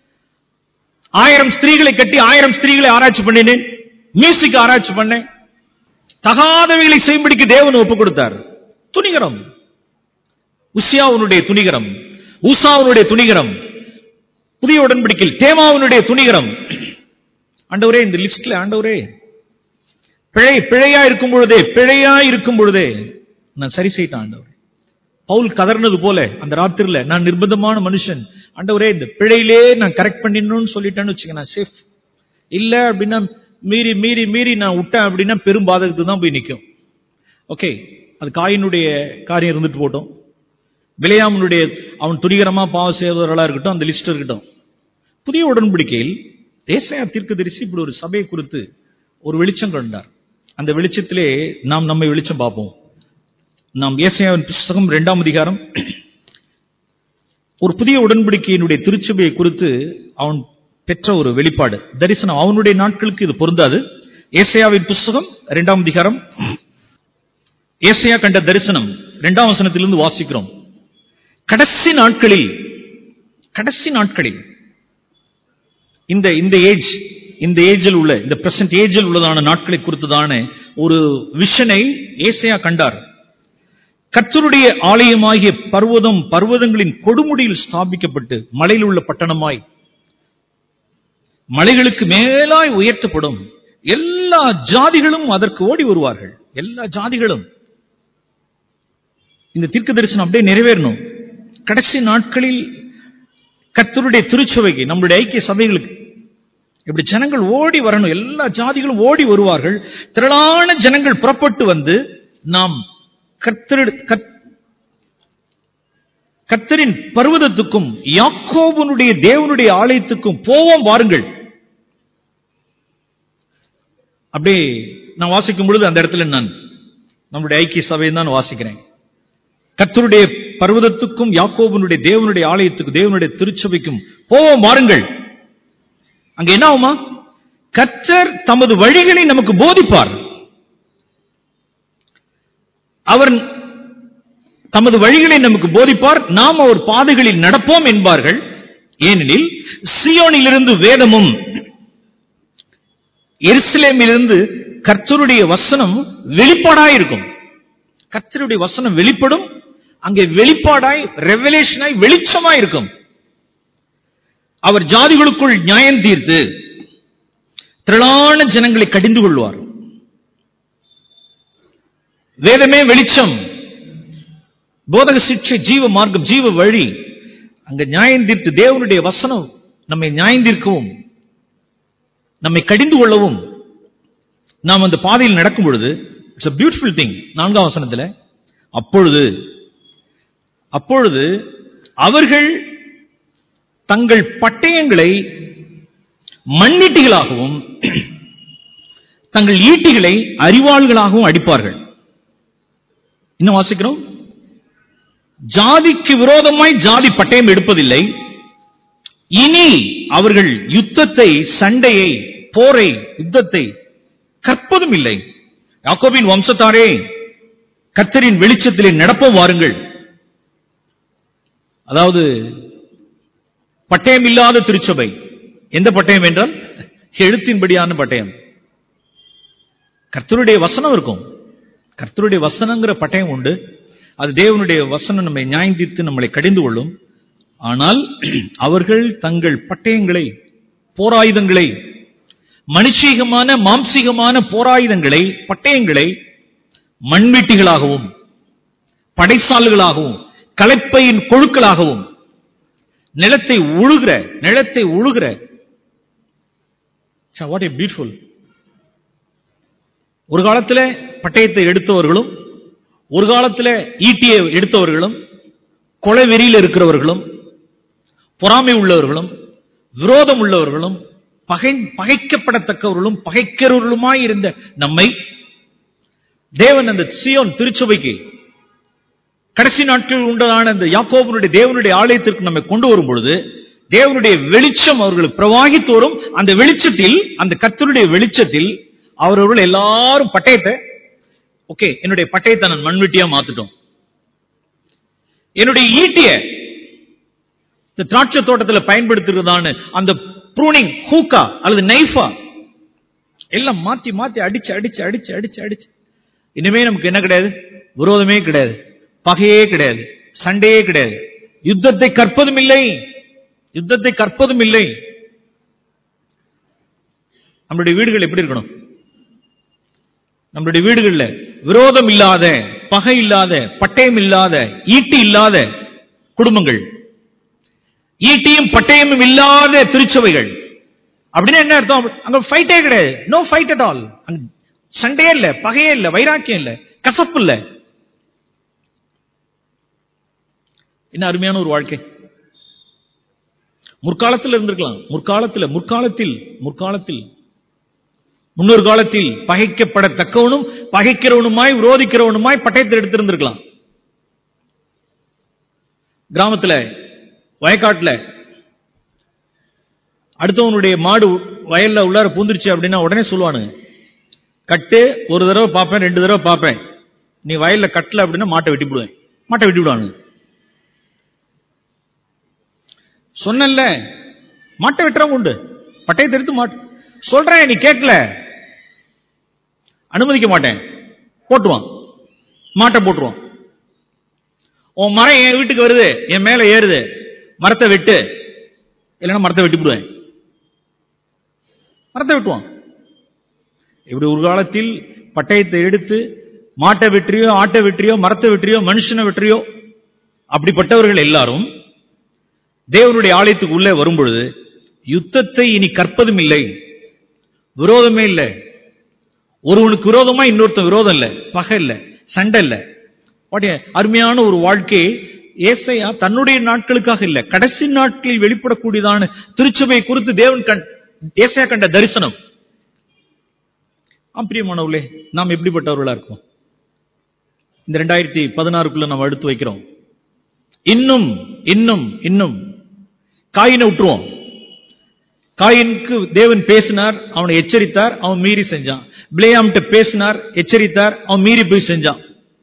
ஆயிரம் ஸ்திரீகளை கட்டி ஆயிரம் ஸ்திரீகளை ஆராய்ச்சி பண்ணினேன் மியூசிக் ஆராய்ச்சி பண்ணேன் தகாதவைகளை செய்யும்படிக்கு தேவன் ஒப்பு கொடுத்தார் துணிகரம் உசியாவுனுடைய துணிகரம் ஊசாவுனுடைய துணிகரம் புதிய உடன்படிக்கையில் தேமாவினுடைய துணிகரம் ஆண்டவரே இந்த லிஸ்ட்ல ஆண்டவரே பிழை பிழையா இருக்கும் பொழுதே பிழையா இருக்கும் பொழுதே நான் சரி செய்யிட்டேன் ஆண்டவரே பவுல் கதர்னது போல அந்த ராத்திரில நான் நிர்பந்தமான மனுஷன் ஆண்டவரே இந்த பிழையிலே நான் கரெக்ட் பண்ணிடணும்னு சொல்லிட்டேன்னு வச்சுக்க நான் சேஃப் இல்ல அப்படின்னா மீறி மீறி மீறி நான் விட்டேன் அப்படின்னா பெரும் பாதகத்துக்கு தான் போய் நிற்கும் ஓகே அது காயினுடைய காரியம் இருந்துட்டு போட்டோம் விளையாமனுடைய அவன் துரிகரமா பாவம் செய்வதர்களா இருக்கட்டும் அந்த லிஸ்ட் இருக்கட்டும் புதிய உடன்படிக்கையில் ஏசாயா தீர்க்கதரிசி இப்படி ஒரு சபையை குறித்து ஒரு வெளிச்சம் கண்டார் அந்த வெளிச்சத்திலே நாம் நம்மை வெளிச்சம் பார்ப்போம் நாம் ஏசாயாவின் புஸ்தகம் இரண்டாம் அதிகாரம் ஒரு புதிய உடன்படிக்கையினுடைய திருச்சபையை குறித்து அவன் பெற்ற ஒரு வெளிப்பாடு தரிசனம் அவனுடைய நாட்களுக்கு இது பொருந்தாது ஏசாயாவின் புஸ்தகம் இரண்டாம் அதிகாரம் ஏசாயா கண்ட தரிசனம் இரண்டாம் வசனத்திலிருந்து வாசிக்கிறோம் கடைசி நாட்களில் கடைசி நாட்களில் இந்த இந்த ஏஜ் இந்த ஏஜில் உள்ள இந்த பிரசன்ட் ஏஜில் உள்ளதான நாட்களை குறித்ததான ஒரு விஷனை ஏசையா கண்டார் கர்த்தருடைய ஆலயமாகிய பர்வதம் பர்வதங்களின் கொடுமுடியில் ஸ்தாபிக்கப்பட்டு மலையில் உள்ள பட்டணமாய் மலைகளுக்கு மேலாய் உயர்த்தப்படும் எல்லா ஜாதிகளும் அதற்கு ஓடி வருவார்கள் எல்லா ஜாதிகளும் இந்த தீர்க்க தரிசனம் அப்படியே நிறைவேறணும் கடைசி நாட்களில் கர்த்தருடைய திருச்சபைக்கு நம்முடைய ஐக்கிய சபைகளுக்கு இப்படி ஜனங்கள் ஓடி வரணும் எல்லா ஜாதிகளும் ஓடி வருவார்கள் திரளான ஜனங்கள் புறப்பட்டு வந்து நாம் கர்த்தரு கர்த்- கர்த்தரின் பர்வதத்துக்கும் யாக்கோபனுடைய தேவனுடைய ஆலயத்துக்கும் போவோம் வாருங்கள் அப்படியே நான் வாசிக்கும் பொழுது அந்த இடத்துல நான் நம்முடைய ஐக்கிய சபையை தான் வாசிக்கிறேன் கர்த்தருடைய பர்வதத்துக்கும் யாக்கோபனுடைய தேவனுடைய ஆலயத்துக்கும் தேவனுடைய திருச்சபைக்கும் போவோம் வாருங்கள் அங்க என்ன ஆகுமா கர்த்தர் தமது வழிகளை நமக்கு போதிப்பார் அவர் தமது வழிகளை நமக்கு போதிப்பார் நாம் அவர் பாதைகளில் நடப்போம் என்பார்கள் ஏனெனில் சியோனிலிருந்து வேதமும் எருசலேமிலிருந்து கர்த்தருடைய வசனம் வெளிப்பாடாயிருக்கும் கர்த்தருடைய வசனம் வெளிப்படும் அங்கே வெளிப்பாடாய் ரெவலேஷனாய் வெளிச்சமாய் இருக்கும் அவர் ஜாதிகளுக்குள் நியாயம் தீர்த்து திரளான ஜனங்களை கடிந்து கொள்வார் வேதமே வெளிச்சம் போதக சிக்ஷை ஜீவ மார்க்கம் ஜீவ வழி அங்க நியாயம் தீர்த்து தேவனுடைய வசனம் நம்மை நியாயம் தீர்க்கவும் நம்மை கடிந்து கொள்ளவும் நாம் அந்த பாதையில் நடக்கும் பொழுது இட்ஸ் a பியூட்டிஃபுல் திங் நான்காம் வசனத்துல அப்பொழுது அப்பொழுது அவர்கள் தங்கள் பட்டயங்களை மண்ணீட்டிகளாகவும் தங்கள் ஈட்டிகளை அறிவாள்களாகவும் அடிப்பார்கள் இன்னும் வாசிக்கிறோம் ஜாதிக்கு விரோதமாய் ஜாதி பட்டயம் எடுப்பதில்லை இனி அவர்கள் யுத்தத்தை சண்டையை போரை யுத்தத்தை கற்பதும் இல்லை யாக்கோபின் வம்சத்தாரே கத்தரின் வெளிச்சத்திலே நடப்போம் வாருங்கள் அதாவது பட்டயம் இல்லாத திருச்சபை எந்த பட்டயம் என்றால் எழுத்தின்படியான பட்டயம் கர்த்தருடைய வசனம் இருக்கும் கர்த்தருடைய வசனங்கிற பட்டயம் உண்டு அது தேவனுடைய வசனம் நம்மை நியாயம் தீர்த்து நம்மளை கடிந்து கொள்ளும் ஆனால் அவர்கள் தங்கள் பட்டயங்களை போராயுதங்களை மனுஷீகமான மாம்சீகமான போராயுதங்களை பட்டயங்களை மண்வீட்டிகளாகவும் படைசால்களாகவும் கலப்பையின் கொழுக்களாகவும் நிலத்தை உழுகிற நிலத்தை உழுகிற வாட் ஏ பியூட்டிஃபுல் ஒரு காலத்துல பட்டயத்தை எடுத்தவர்களும் ஒரு காலத்துல ஈட்டியை எடுத்தவர்களும் கொலை வெறியில் இருக்கிறவர்களும் பொறாமை உள்ளவர்களும் விரோதம் உள்ளவர்களும் பகை பகைக்கப்படத்தக்கவர்களும் பகைக்கிறவர்களுமாய் இருந்த நம்மை தேவன் அந்த சியோன் திருச்சபைக்கு கடைசி நாட்களில் உண்டதான அந்த யாக்கோபனுடைய தேவனுடைய ஆலயத்திற்கு நம்மை கொண்டு வரும் பொழுது தேவனுடைய வெளிச்சம் அவர்களுக்கு பிரவாகித்து வரும் அந்த வெளிச்சத்தில் அந்த கர்த்தருடைய வெளிச்சத்தில் அவர்கள் எல்லாரும் பட்டயத்தை ஓகே என்னுடைய பட்டயத்தை நான் மண்வெட்டியா மாத்துட்டோம் என்னுடைய ஈட்டிய இந்த திராட்சை தோட்டத்தில் பயன்படுத்துறதான அந்த ப்ரூனிங் ஹூக்கா அல்லது நைஃபா எல்லாம் மாத்தி மாத்தி அடிச்சு அடிச்சு அடிச்சு அடிச்சு அடிச்சு இனிமே நமக்கு என்ன கிடையாது விரோதமே கிடையாது பகையே கிடையாது சண்டையே கிடையாது யுத்தத்தை கற்பதும் இல்லை யுத்தத்தை கற்பதும் இல்லை நம்மளுடைய வீடுகள் எப்படி இருக்கணும் நம்மளுடைய வீடுகள்ல விரோதம் இல்லாத பகை இல்லாத பட்டயம் இல்லாத ஈட்டி இல்லாத குடும்பங்கள் ஈட்டியும் பட்டயமும் இல்லாத திருச்சபைகள் அப்படின்னா என்ன அர்த்தம் அங்க ஃபைட்டே கிடையாது நோ ஃபைட் அட் ஆல் சண்டையே இல்ல பகையே இல்ல வைராக்கியம் இல்ல கசப்பு இல்ல என்ன அருமையான ஒரு வாழ்க்கை முற்காலத்தில் இருந்திருக்கலாம் முற்காலத்தில் முற்காலத்தில் முற்காலத்தில் முன்னொரு காலத்தில் பகைக்கப்படத்தக்கவனும் பகைக்கிறவனுமாய் விரோதிக்கிறவனுமாய் பட்டயத்தை எடுத்திருந்திருக்கலாம் கிராமத்துல வயக்காட்டுல அடுத்தவனுடைய மாடு வயல்ல உள்ளார பூந்துருச்சு அப்படின்னா உடனே சொல்லுவானுங்க கட்டு ஒரு தடவை பார்ப்பேன் ரெண்டு தடவை பார்ப்பேன் நீ வயல்ல கட்டல அப்படின்னா மாட்டை வெட்டி விடுவேன் மாட்டை வெட்டி விடுவானுங்க சொன்னல மாட்டை வெட்டுறவங்க உண்டு பட்டயத்தை எடுத்து மாட்டு சொல்றேன் நீ கேட்கல அனுமதிக்க மாட்டேன் போட்டுவான் மாட்டை போட்டுருவான் உன் மரம் என் வீட்டுக்கு வருது என் மேல ஏறுது மரத்தை வெட்டு இல்லைன்னா மரத்தை வெட்டி விடுவேன் மரத்தை வெட்டுவான் இப்படி ஒரு காலத்தில் பட்டயத்தை எடுத்து மாட்டை வெற்றியோ ஆட்டை வெற்றியோ மரத்தை வெற்றியோ மனுஷனை வெற்றியோ அப்படிப்பட்டவர்கள் எல்லாரும் தேவனுடைய ஆலயத்துக்கு உள்ளே வரும்பொழுது யுத்தத்தை இனி கற்பதும் இல்லை விரோதமே இல்லை ஒருவனுக்கு விரோதமா இன்னொருத்தன் விரோதம் இல்ல பகை இல்ல சண்டை இல்ல வாட் a அருமையான ஒரு வாழ்க்கை ஏசையா தன்னுடைய நாட்களுக்காக இல்ல கடைசி நாட்களில் வெளிப்படக்கூடியதான திருச்சபை குறித்து தேவன் கண் ஏசையா கண்ட தரிசனம் ஆம் பிரியமானவர்களே நாம் எப்படிப்பட்டவர்களா இருக்கோம் இந்த ரெண்டாயிரத்தி பதினாறுக்குள்ள நம்ம எடுத்து வைக்கிறோம் இன்னும் இன்னும் இன்னும் காயினை விட்டுருவோம் காயினுக்கு தேவன் பேசினார் அவனை எச்சரித்தார் அவன் மீறி செஞ்சான் பிளேயாம்கிட்ட பேசினார் எச்சரித்தார் அவன் மீறி போய் செஞ்சான்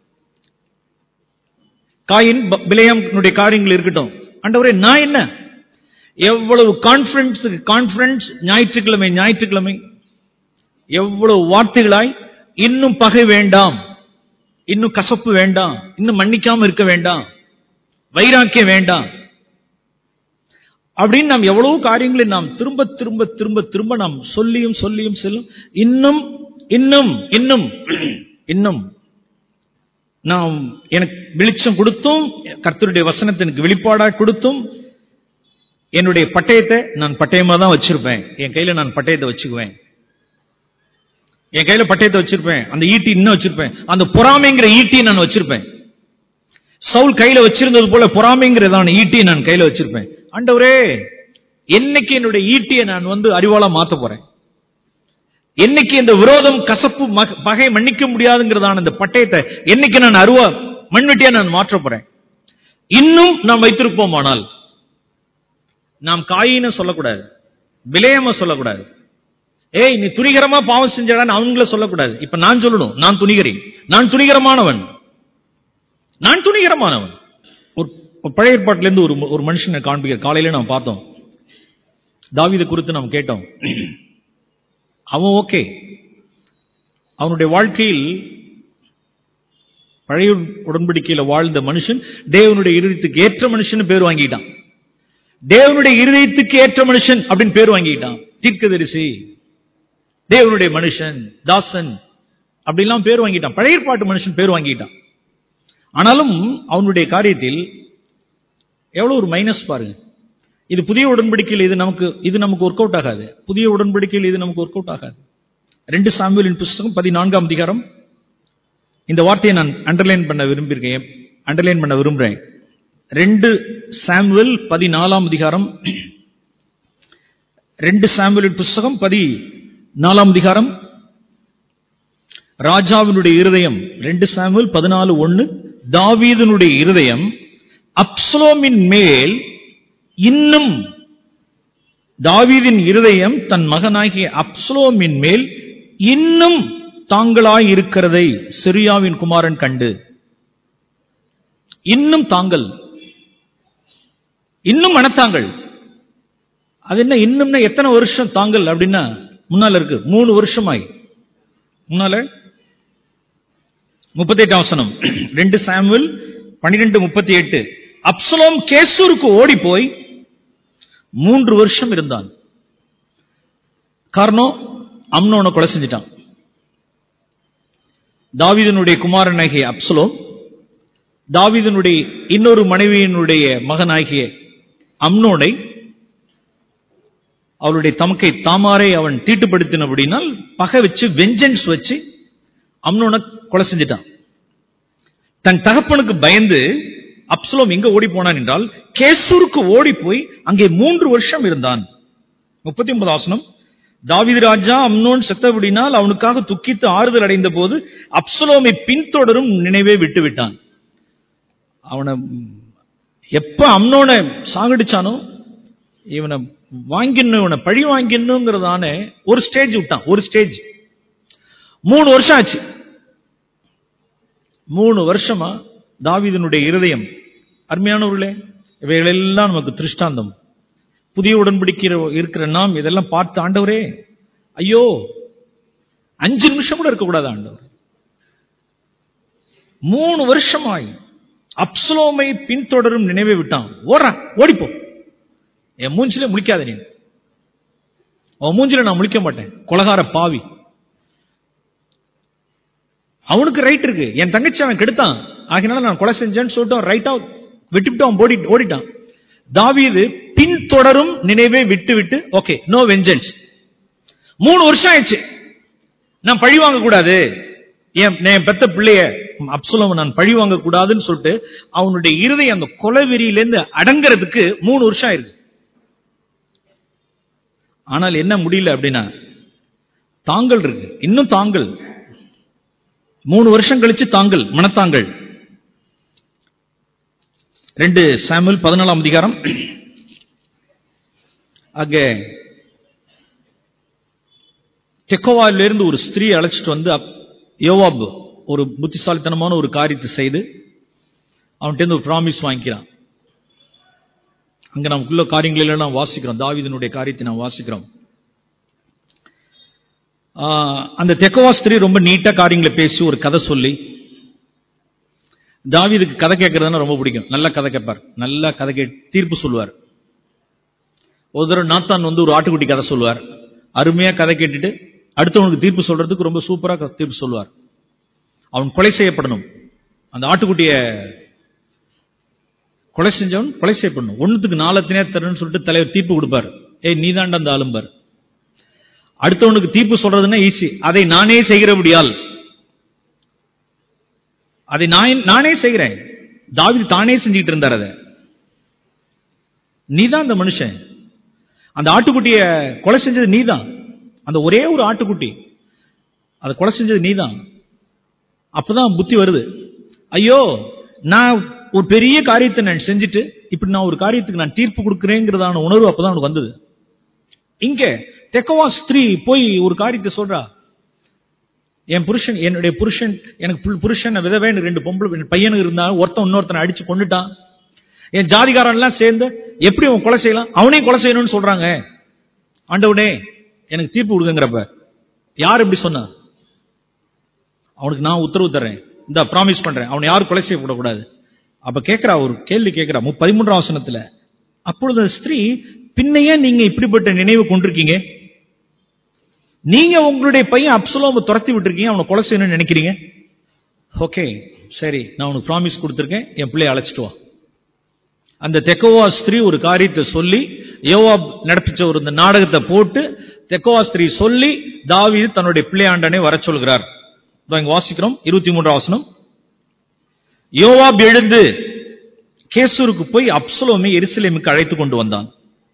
காயின் ப- பிலேயாமுடைய காரியங்கள் இருக்கட்டும் ஆண்டவரே நான் என்ன எவ்வளவு கான்பிரன்ஸ் கான்பிரன்ஸ் ஞாயிற்றுக்கிழமை ஞாயிற்றுக்கிழமை எவ்வளவு வார்த்தைகளாய் இன்னும் பகை வேண்டாம் இன்னும் கசப்பு வேண்டாம் இன்னும் மன்னிக்காம இருக்க வேண்டாம் வைராக்கியம் வேண்டாம் அப்படின்னு நாம் எவ்வளவு காரியங்களை நாம் திரும்ப திரும்ப திரும்ப திரும்ப நாம் சொல்லியும் சொல்லியும் செல்லும் இன்னும் இன்னும் இன்னும் இன்னும் நாம் எனக்கு வெளிச்சம் கொடுத்தும் கர்த்தருடைய வசனத்தை எனக்கு வெளிப்பாடா கொடுத்தும் என்னுடைய பட்டயத்தை நான் பட்டயமா தான் வச்சிருப்பேன் என் கையில நான் பட்டயத்தை வச்சுக்குவேன் என் கையில பட்டயத்தை வச்சிருப்பேன் அந்த ஈட்டி இன்னும் வச்சிருப்பேன் அந்த பொறாமைங்கிற ஈட்டியை நான் வச்சிருப்பேன் சவுல் கையில வச்சிருந்தது போல பொறாமைங்கிறதான ஈட்டியை நான் கையில வச்சிருப்பேன் ஆண்டவரே என்னைக்கு என்னுடைய ஈட்டியை நான் வந்து அறிவாளா மாத்த போறேன் என்னைக்கு இந்த விரோதம் கசப்பு மக- பகை மன்னிக்க முடியாதுங்கிறதான இந்த பட்டயத்தை என்னைக்கு நான் அருவா மண்வெட்டியா நான் மாற்ற போறேன் இன்னும் நாம் வைத்திருப்போமானால் நாம் காயின சொல்லக்கூடாது விலையம சொல்லக்கூடாது ஏய் நீ துணிகரமா பாவம் செஞ்சடான்னு அவங்கள சொல்லக்கூடாது இப்ப நான் சொல்லணும் நான் துணிகரி நான் துணிகரமானவன் நான் துணிகரமானவன் ஒரு ஒரு பழைய ஏற்பாட்டில இருந்து ஒரு ஒரு மனுஷனை காண்பிக்கிற காலையில நாம் பார்த்தோம் தாவீதை குறித்து நாம் கேட்டோம் அவன் ஓகே அவனுடைய வாழ்க்கையில் பழைய உடன்படிக்கையில வாழ்ந்த மனுஷன் தேவனுடைய இருதயத்துக்கு ஏற்ற மனுஷன் பேர் வாங்கிட்டான் தேவனுடைய இருதயத்துக்கு ஏற்ற மனுஷன் அப்படின்னு பேர் வாங்கிட்டான் தீர்க்கதரிசி தேவனுடைய மனுஷன் தாசன் அப்படிலாம் பேர் வாங்கிட்டான் பழைய ஏற்பாட்டு மனுஷன் பேர் வாங்கிட்டான் ஆனாலும் அவனுடைய காரியத்தில் எவ்வளவு ஒரு மைனஸ் பாருங்க இது புதிய உடன்படிக்கையில் இது நமக்கு இது நமக்கு ஒர்க் அவுட் ஆகாது புதிய உடன்படிக்கையில் இது நமக்கு ஒர்க் அவுட் ஆகாது ரெண்டு சாமுவேலின் புஸ்தகம் பதினான்காம் அதிகாரம் இந்த வார்த்தையை நான் அண்டர்லைன் பண்ண விரும்பியிருக்கேன் அண்டர்லைன் பண்ண விரும்புறேன் ரெண்டு சாமுவேல் பதினாலாம் அதிகாரம் ரெண்டு சாமுவேலின் புஸ்தகம் பதி நாலாம் அதிகாரம் ராஜாவினுடைய இருதயம் ரெண்டு சாமுவேல் பதினாலு ஒன்னு தாவீதனுடைய இருதயம் அப்சலோமின் மேல் இன்னும் தாவீதின் இருதயம் தன் மகனாகிய அப்சலோமின் மேல் இன்னும் தாங்களாய் இருக்கிறதை சிரியாவின் குமாரன் கண்டு இன்னும் தாங்கள் இன்னும் மனத்தாங்கள் அது என்ன இன்னும்னா எத்தனை வருஷம் தாங்கள் அப்படின்னா முன்னால இருக்கு மூணு வருஷமாய் முன்னால முப்பத்தி எட்டாம் வசனம் ரெண்டு சாமுவேல் பன்னிரெண்டு முப்பத்தி எட்டு அப்சலோம் கேசூருக்கு ஓடி போய் மூன்று வருஷம் இருந்தான் காரணம் அம்னோனை கொலை செஞ்சிட்டான் தாவீதனுடைய குமாரனாகிய அப்சலோம் தாவீதனுடைய இன்னொரு மனைவியினுடைய மகனாகிய அம்னோனை அவளுடைய தமக்கை தாமாரை அவன் தீட்டுப்படுத்தினபடினால் பகை வச்சு வெஞ்சன்ஸ் வச்சு அம்னோனை கொலை செஞ்சிட்டான் தன் தகப்பனுக்கு பயந்து அப்சலோம் எங்க ஓடி போனான் என்றால் கேசூருக்கு ஓடி போய் அங்கே மூன்று வருஷம் இருந்தான் முப்பத்தி ஒன்பது ஆசனம் தாவீது ராஜா அம்னோன் செத்தபடினால் அவனுக்காக துக்கித்து ஆறுதல் அடைந்த போது அப்சலோமை பின்தொடரும் நினைவே விட்டு விட்டான் அவனை எப்ப அம்னோனை சாகடிச்சானோ இவனை வாங்கிடணும் இவனை பழி வாங்கிடணுங்கிறதான ஒரு ஸ்டேஜ் விட்டான் ஒரு ஸ்டேஜ் மூணு வருஷம் ஆச்சு மூணு வருஷமா தாவீதனுடைய இருதயம் அருமையானவர்களே இவைகளெல்லாம் நமக்கு திருஷ்டாந்தம் புதிய உடன்படிக்கிற இருக்கிற நாம் இதெல்லாம் பார்த்து ஆண்டவரே ஐயோ அஞ்சு நிமிஷம் கூட இருக்கக்கூடாது ஆண்டவர் மூணு வருஷமாய் அப்சலோமை பின்தொடரும் நினைவை விட்டான் ஓடுறான் ஓடிப்போ என் மூஞ்சில முழிக்காத நீ உன் மூஞ்சில நான் முழிக்க மாட்டேன் கொலகார பாவி அவனுக்கு ரைட் இருக்கு என் தங்கச்சி அவன் கெடுத்தான் ஆகினால நான் கொலை செஞ்சேன்னு சொல்லிட்டு ரைட்டா விட்டுவிட்டு அவன் ஓடி ஓடிட்டான் தாவீது பின்தொடரும் நினைவே விட்டு விட்டு ஓகே நோ வெஞ்சன்ஸ் மூணு வருஷம் ஆயிடுச்சு நான் பழி வாங்க கூடாது என் என் பெத்த பிள்ளைய அப்சலம் நான் பழி வாங்க கூடாதுன்னு சொல்லிட்டு அவனுடைய இருதயம் அந்த கொலவெறியிலேருந்து அடங்கிறதுக்கு மூணு வருஷம் ஆயிருக்கு ஆனால் என்ன முடியல அப்படின்னா தாங்கள் இருக்கு இன்னும் தாங்கள் மூணு வருஷம் கழிச்சு தாங்கள் மனத்தாங்கள் ரெண்டு சாமுவல் பதினாலாம் அதிகாரம் அங்க தெக்கோவாலிருந்து ஒரு ஸ்திரீ அழைச்சிட்டு வந்து அப்- யோவாப் ஒரு புத்திசாலித்தனமான ஒரு காரியத்தை செய்து அவன்கிட்ட ஒரு ப்ராமிஸ் வாங்கிக்கிறான் அங்க நமக்குள்ள காரியங்கள் எல்லாம் நாம் வாசிக்கிறோம் தாவீதினுடைய காரியத்தை நாம் வாசிக்கிறோம் ஆஹ், அந்த தெக்கோவா ஸ்திரீ ரொம்ப நீட்டா காரியங்களை பேசி ஒரு கதை சொல்லி தாவீதுக்கு கதை கேட்கறதுன்னா ரொம்ப பிடிக்கும் நல்ல கதை கேட்பார் நல்ல கதை கே தீர்ப்பு சொல்லுவார் ஒரு தடவை நாத்தான் வந்து ஒரு ஆட்டுக்குட்டி கதை சொல்லுவார் அருமையா கதை கேட்டுட்டு அடுத்தவனுக்கு தீர்ப்பு சொல்றதுக்கு ரொம்ப சூப்பரா க- தீர்ப்பு சொல்லுவார் அவன் கொலை செய்யப்படணும் அந்த ஆட்டுக்குட்டிய கொலை செஞ்சவன் கொலை செய்யப்படணும் ஒண்ணுத்துக்கு நாலத்தினே தரணும்னு சொல்லிட்டு தலைவர் தீர்ப்பு கொடுப்பார் ஏய் நீதாண்டா அந்த ஆளும்பார் அடுத்தவனுக்கு தீர்ப்பு சொல்றதுன்னா ஈஸி அதை நானே செய்கிறபடியால் அதை நான் நானே செய்கிறேன் தாவீது தானே செஞ்சுக்கிட்டு இருந்தார் அதை நீதான் அந்த மனுஷன் அந்த ஆட்டுக்குட்டிய கொலை செஞ்சது நீதான் அந்த ஒரே ஒரு ஆட்டுக்குட்டி அதை கொலை செஞ்சது நீதான் அப்பதான் புத்தி வருது ஐயோ நான் ஒரு பெரிய காரியத்தை நான் செஞ்சுட்டு இப்படி நான் ஒரு காரியத்துக்கு நான் தீர்ப்பு கொடுக்கிறேங்கிறதான உணர்வு அப்பதான் அவனுக்கு வந்தது இங்க தெக்கவா ஸ்திரீ போய் ஒரு காரியத்தை சொல்றா என் புருஷன் என்னுடைய புருஷன் எனக்கு புல்- புருஷன் விதவேன்னு ரெண்டு பொம்பளை என் பையனுக்கு இருந்தாலும் ஒருத்தன் இன்னொருத்தனை அடிச்சு கொண்டுட்டான் என் ஜாதிகாரன் எல்லாம் சேர்ந்து எப்படி அவன் கொலை செய்யலாம் அவனையும் கொலை செய்யணும்னு சொல்றாங்க ஆண்டவனே எனக்கு தீர்ப்பு கொடுங்கங்கிறப்ப யார் இப்படி சொன்னா அவனுக்கு நான் உத்தரவு தர்றேன் இந்த ப்ராமிஸ் பண்றேன் அவனை யாரும் கொலை செய்யப்படக்கூடாது அப்ப கேட்கிறா ஒரு கேள்வி கேட்கிறா மு- பதிமூன்றாம் வசனத்துல அப்பொழுது அந்த ஸ்திரீ பின்னையே நீங்க இப்படிப்பட்ட நினைவு கொண்டிருக்கீங்க நீங்க உங்களுடைய பையன் அப்சலோம துரத்தி விட்டுருக்கீங்க அவனை கொலை செய்யணும்னு நினைக்கிறீங்க ஓகே சரி நான் உனக்கு ப்ராமிஸ் கொடுத்துருக்கேன் என் பிள்ளைய அழைச்சிட்டு வா அந்த தெக்கோவா ஸ்திரீ ஒரு காரியத்தை சொல்லி யோவாப் நடப்பிச்ச ஒரு இந்த நாடகத்தை போட்டு தெக்கோவா ஸ்திரீ சொல்லி தாவீது தன்னுடைய பிள்ளையாண்டனை வர சொல்கிறார் இதோ இங்க வாசிக்கிறோம் இருபத்தி மூன்றாம் வசனம் யோவாப் எழுந்து கேசூருக்கு போய் அப்சலோமை எருசலேமுக்கு அழைத்து கொண்டு வந்தான்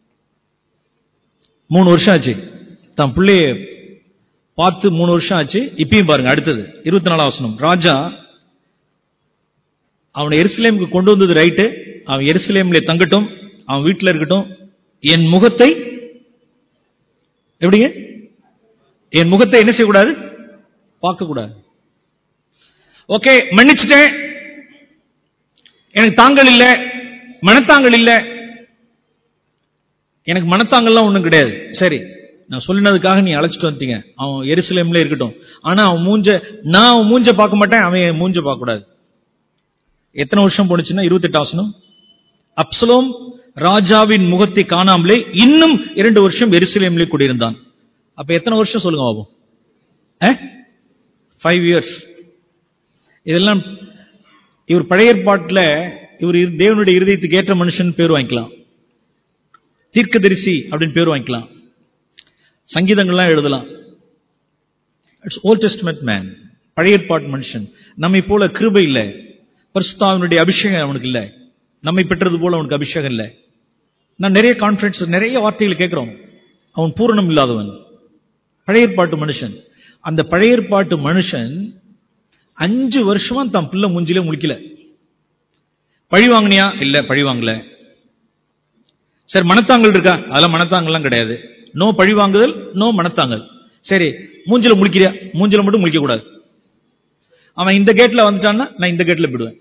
மூணு வருஷம் ஆச்சு தன் பிள்ளைய பார்த்து மூணு வருஷம் ஆச்சு இப்பயும் பாருங்க அடுத்தது இருபத்தி நாலாம் வசனம் ராஜா அவனை எருசலேமுக்கு கொண்டு வந்தது ரைட்டு அவன் எருசலேம்ல தங்கட்டும் அவன் வீட்டுல இருக்கட்டும் என் முகத்தை எப்படிங்க என் முகத்தை என்ன செய்யக்கூடாது பார்க்க கூடாது ஓகே மன்னிச்சிட்டேன் எனக்கு தாங்கள் இல்ல மனத்தாங்கள் இல்ல எனக்கு மனத்தாங்கல்லாம் ஒண்ணும் கிடையாது சரி நான் சொல்லினதுக்காக நீ அழைச்சிட்டு வந்துட்டீங்க அவன் எருசலேம்ல இருக்கட்டும் ஆனா அவன் மூஞ்ச நான் அவன் மூஞ்ச பார்க்க மாட்டேன் அவன் என் மூஞ்ச பார்க்க கூடாது எத்தனை வருஷம் போனுச்சுன்னா இருபத்தெட்டு ஆசனம் அப்சலோம் ராஜாவின் முகத்தை காணாமலே இன்னும் இரண்டு வருஷம் எருசலேம்லே குடியிருந்தான் அப்ப எத்தனை வருஷம் சொல்லுங்க பாபு ஃபைவ் இயர்ஸ் இதெல்லாம் இவர் பழைய ஏற்பாட்டுல இவர் இரு- தேவனுடைய இருதயத்துக்கு ஏற்ற மனுஷன் பேர் வாங்கிக்கலாம் தீர்க்கதரிசி அப்படின்னு பேர் வாங்கிக்கலாம் சங்கீதங்கள்லாம் எழுதலாம் இட்ஸ் ஓல்ட் டெஸ்ட்மெண்ட் மேன் பழைய ஏற்பாட்டு மனுஷன் நம்மை போல கிருபை இல்லை பரிசுத்தாவினுடைய அபிஷேகம் அவனுக்கு இல்லை நம்மை பெற்றது போல அவனுக்கு அபிஷேகம் இல்லை நான் நிறைய கான்ஃபரன்ஸ் நிறைய வார்த்தைகள் கேட்கிறோம் அவன் பூரணம் இல்லாதவன் பழைய ஏற்பாட்டு மனுஷன் அந்த பழைய ஏற்பாட்டு மனுஷன் அஞ்சு வருஷமா தன் பிள்ளை மூஞ்சிலே முழிக்கல பழி வாங்கினியா இல்ல பழி வாங்கல சரி மனத்தாங்கல் இருக்கா அதெல்லாம் மனத்தாங்கல்லாம் கிடையாது நோ பழி வாங்குதல் நோ மனத்தாங்கல் சரி மூஞ்சில முழிக்கிறியா மூஞ்சில மட்டும் முழிக்க கூடாது அவன் இந்த கேட்ல வந்துட்டான்னா நான் இந்த கேட்ல போயிடுவேன்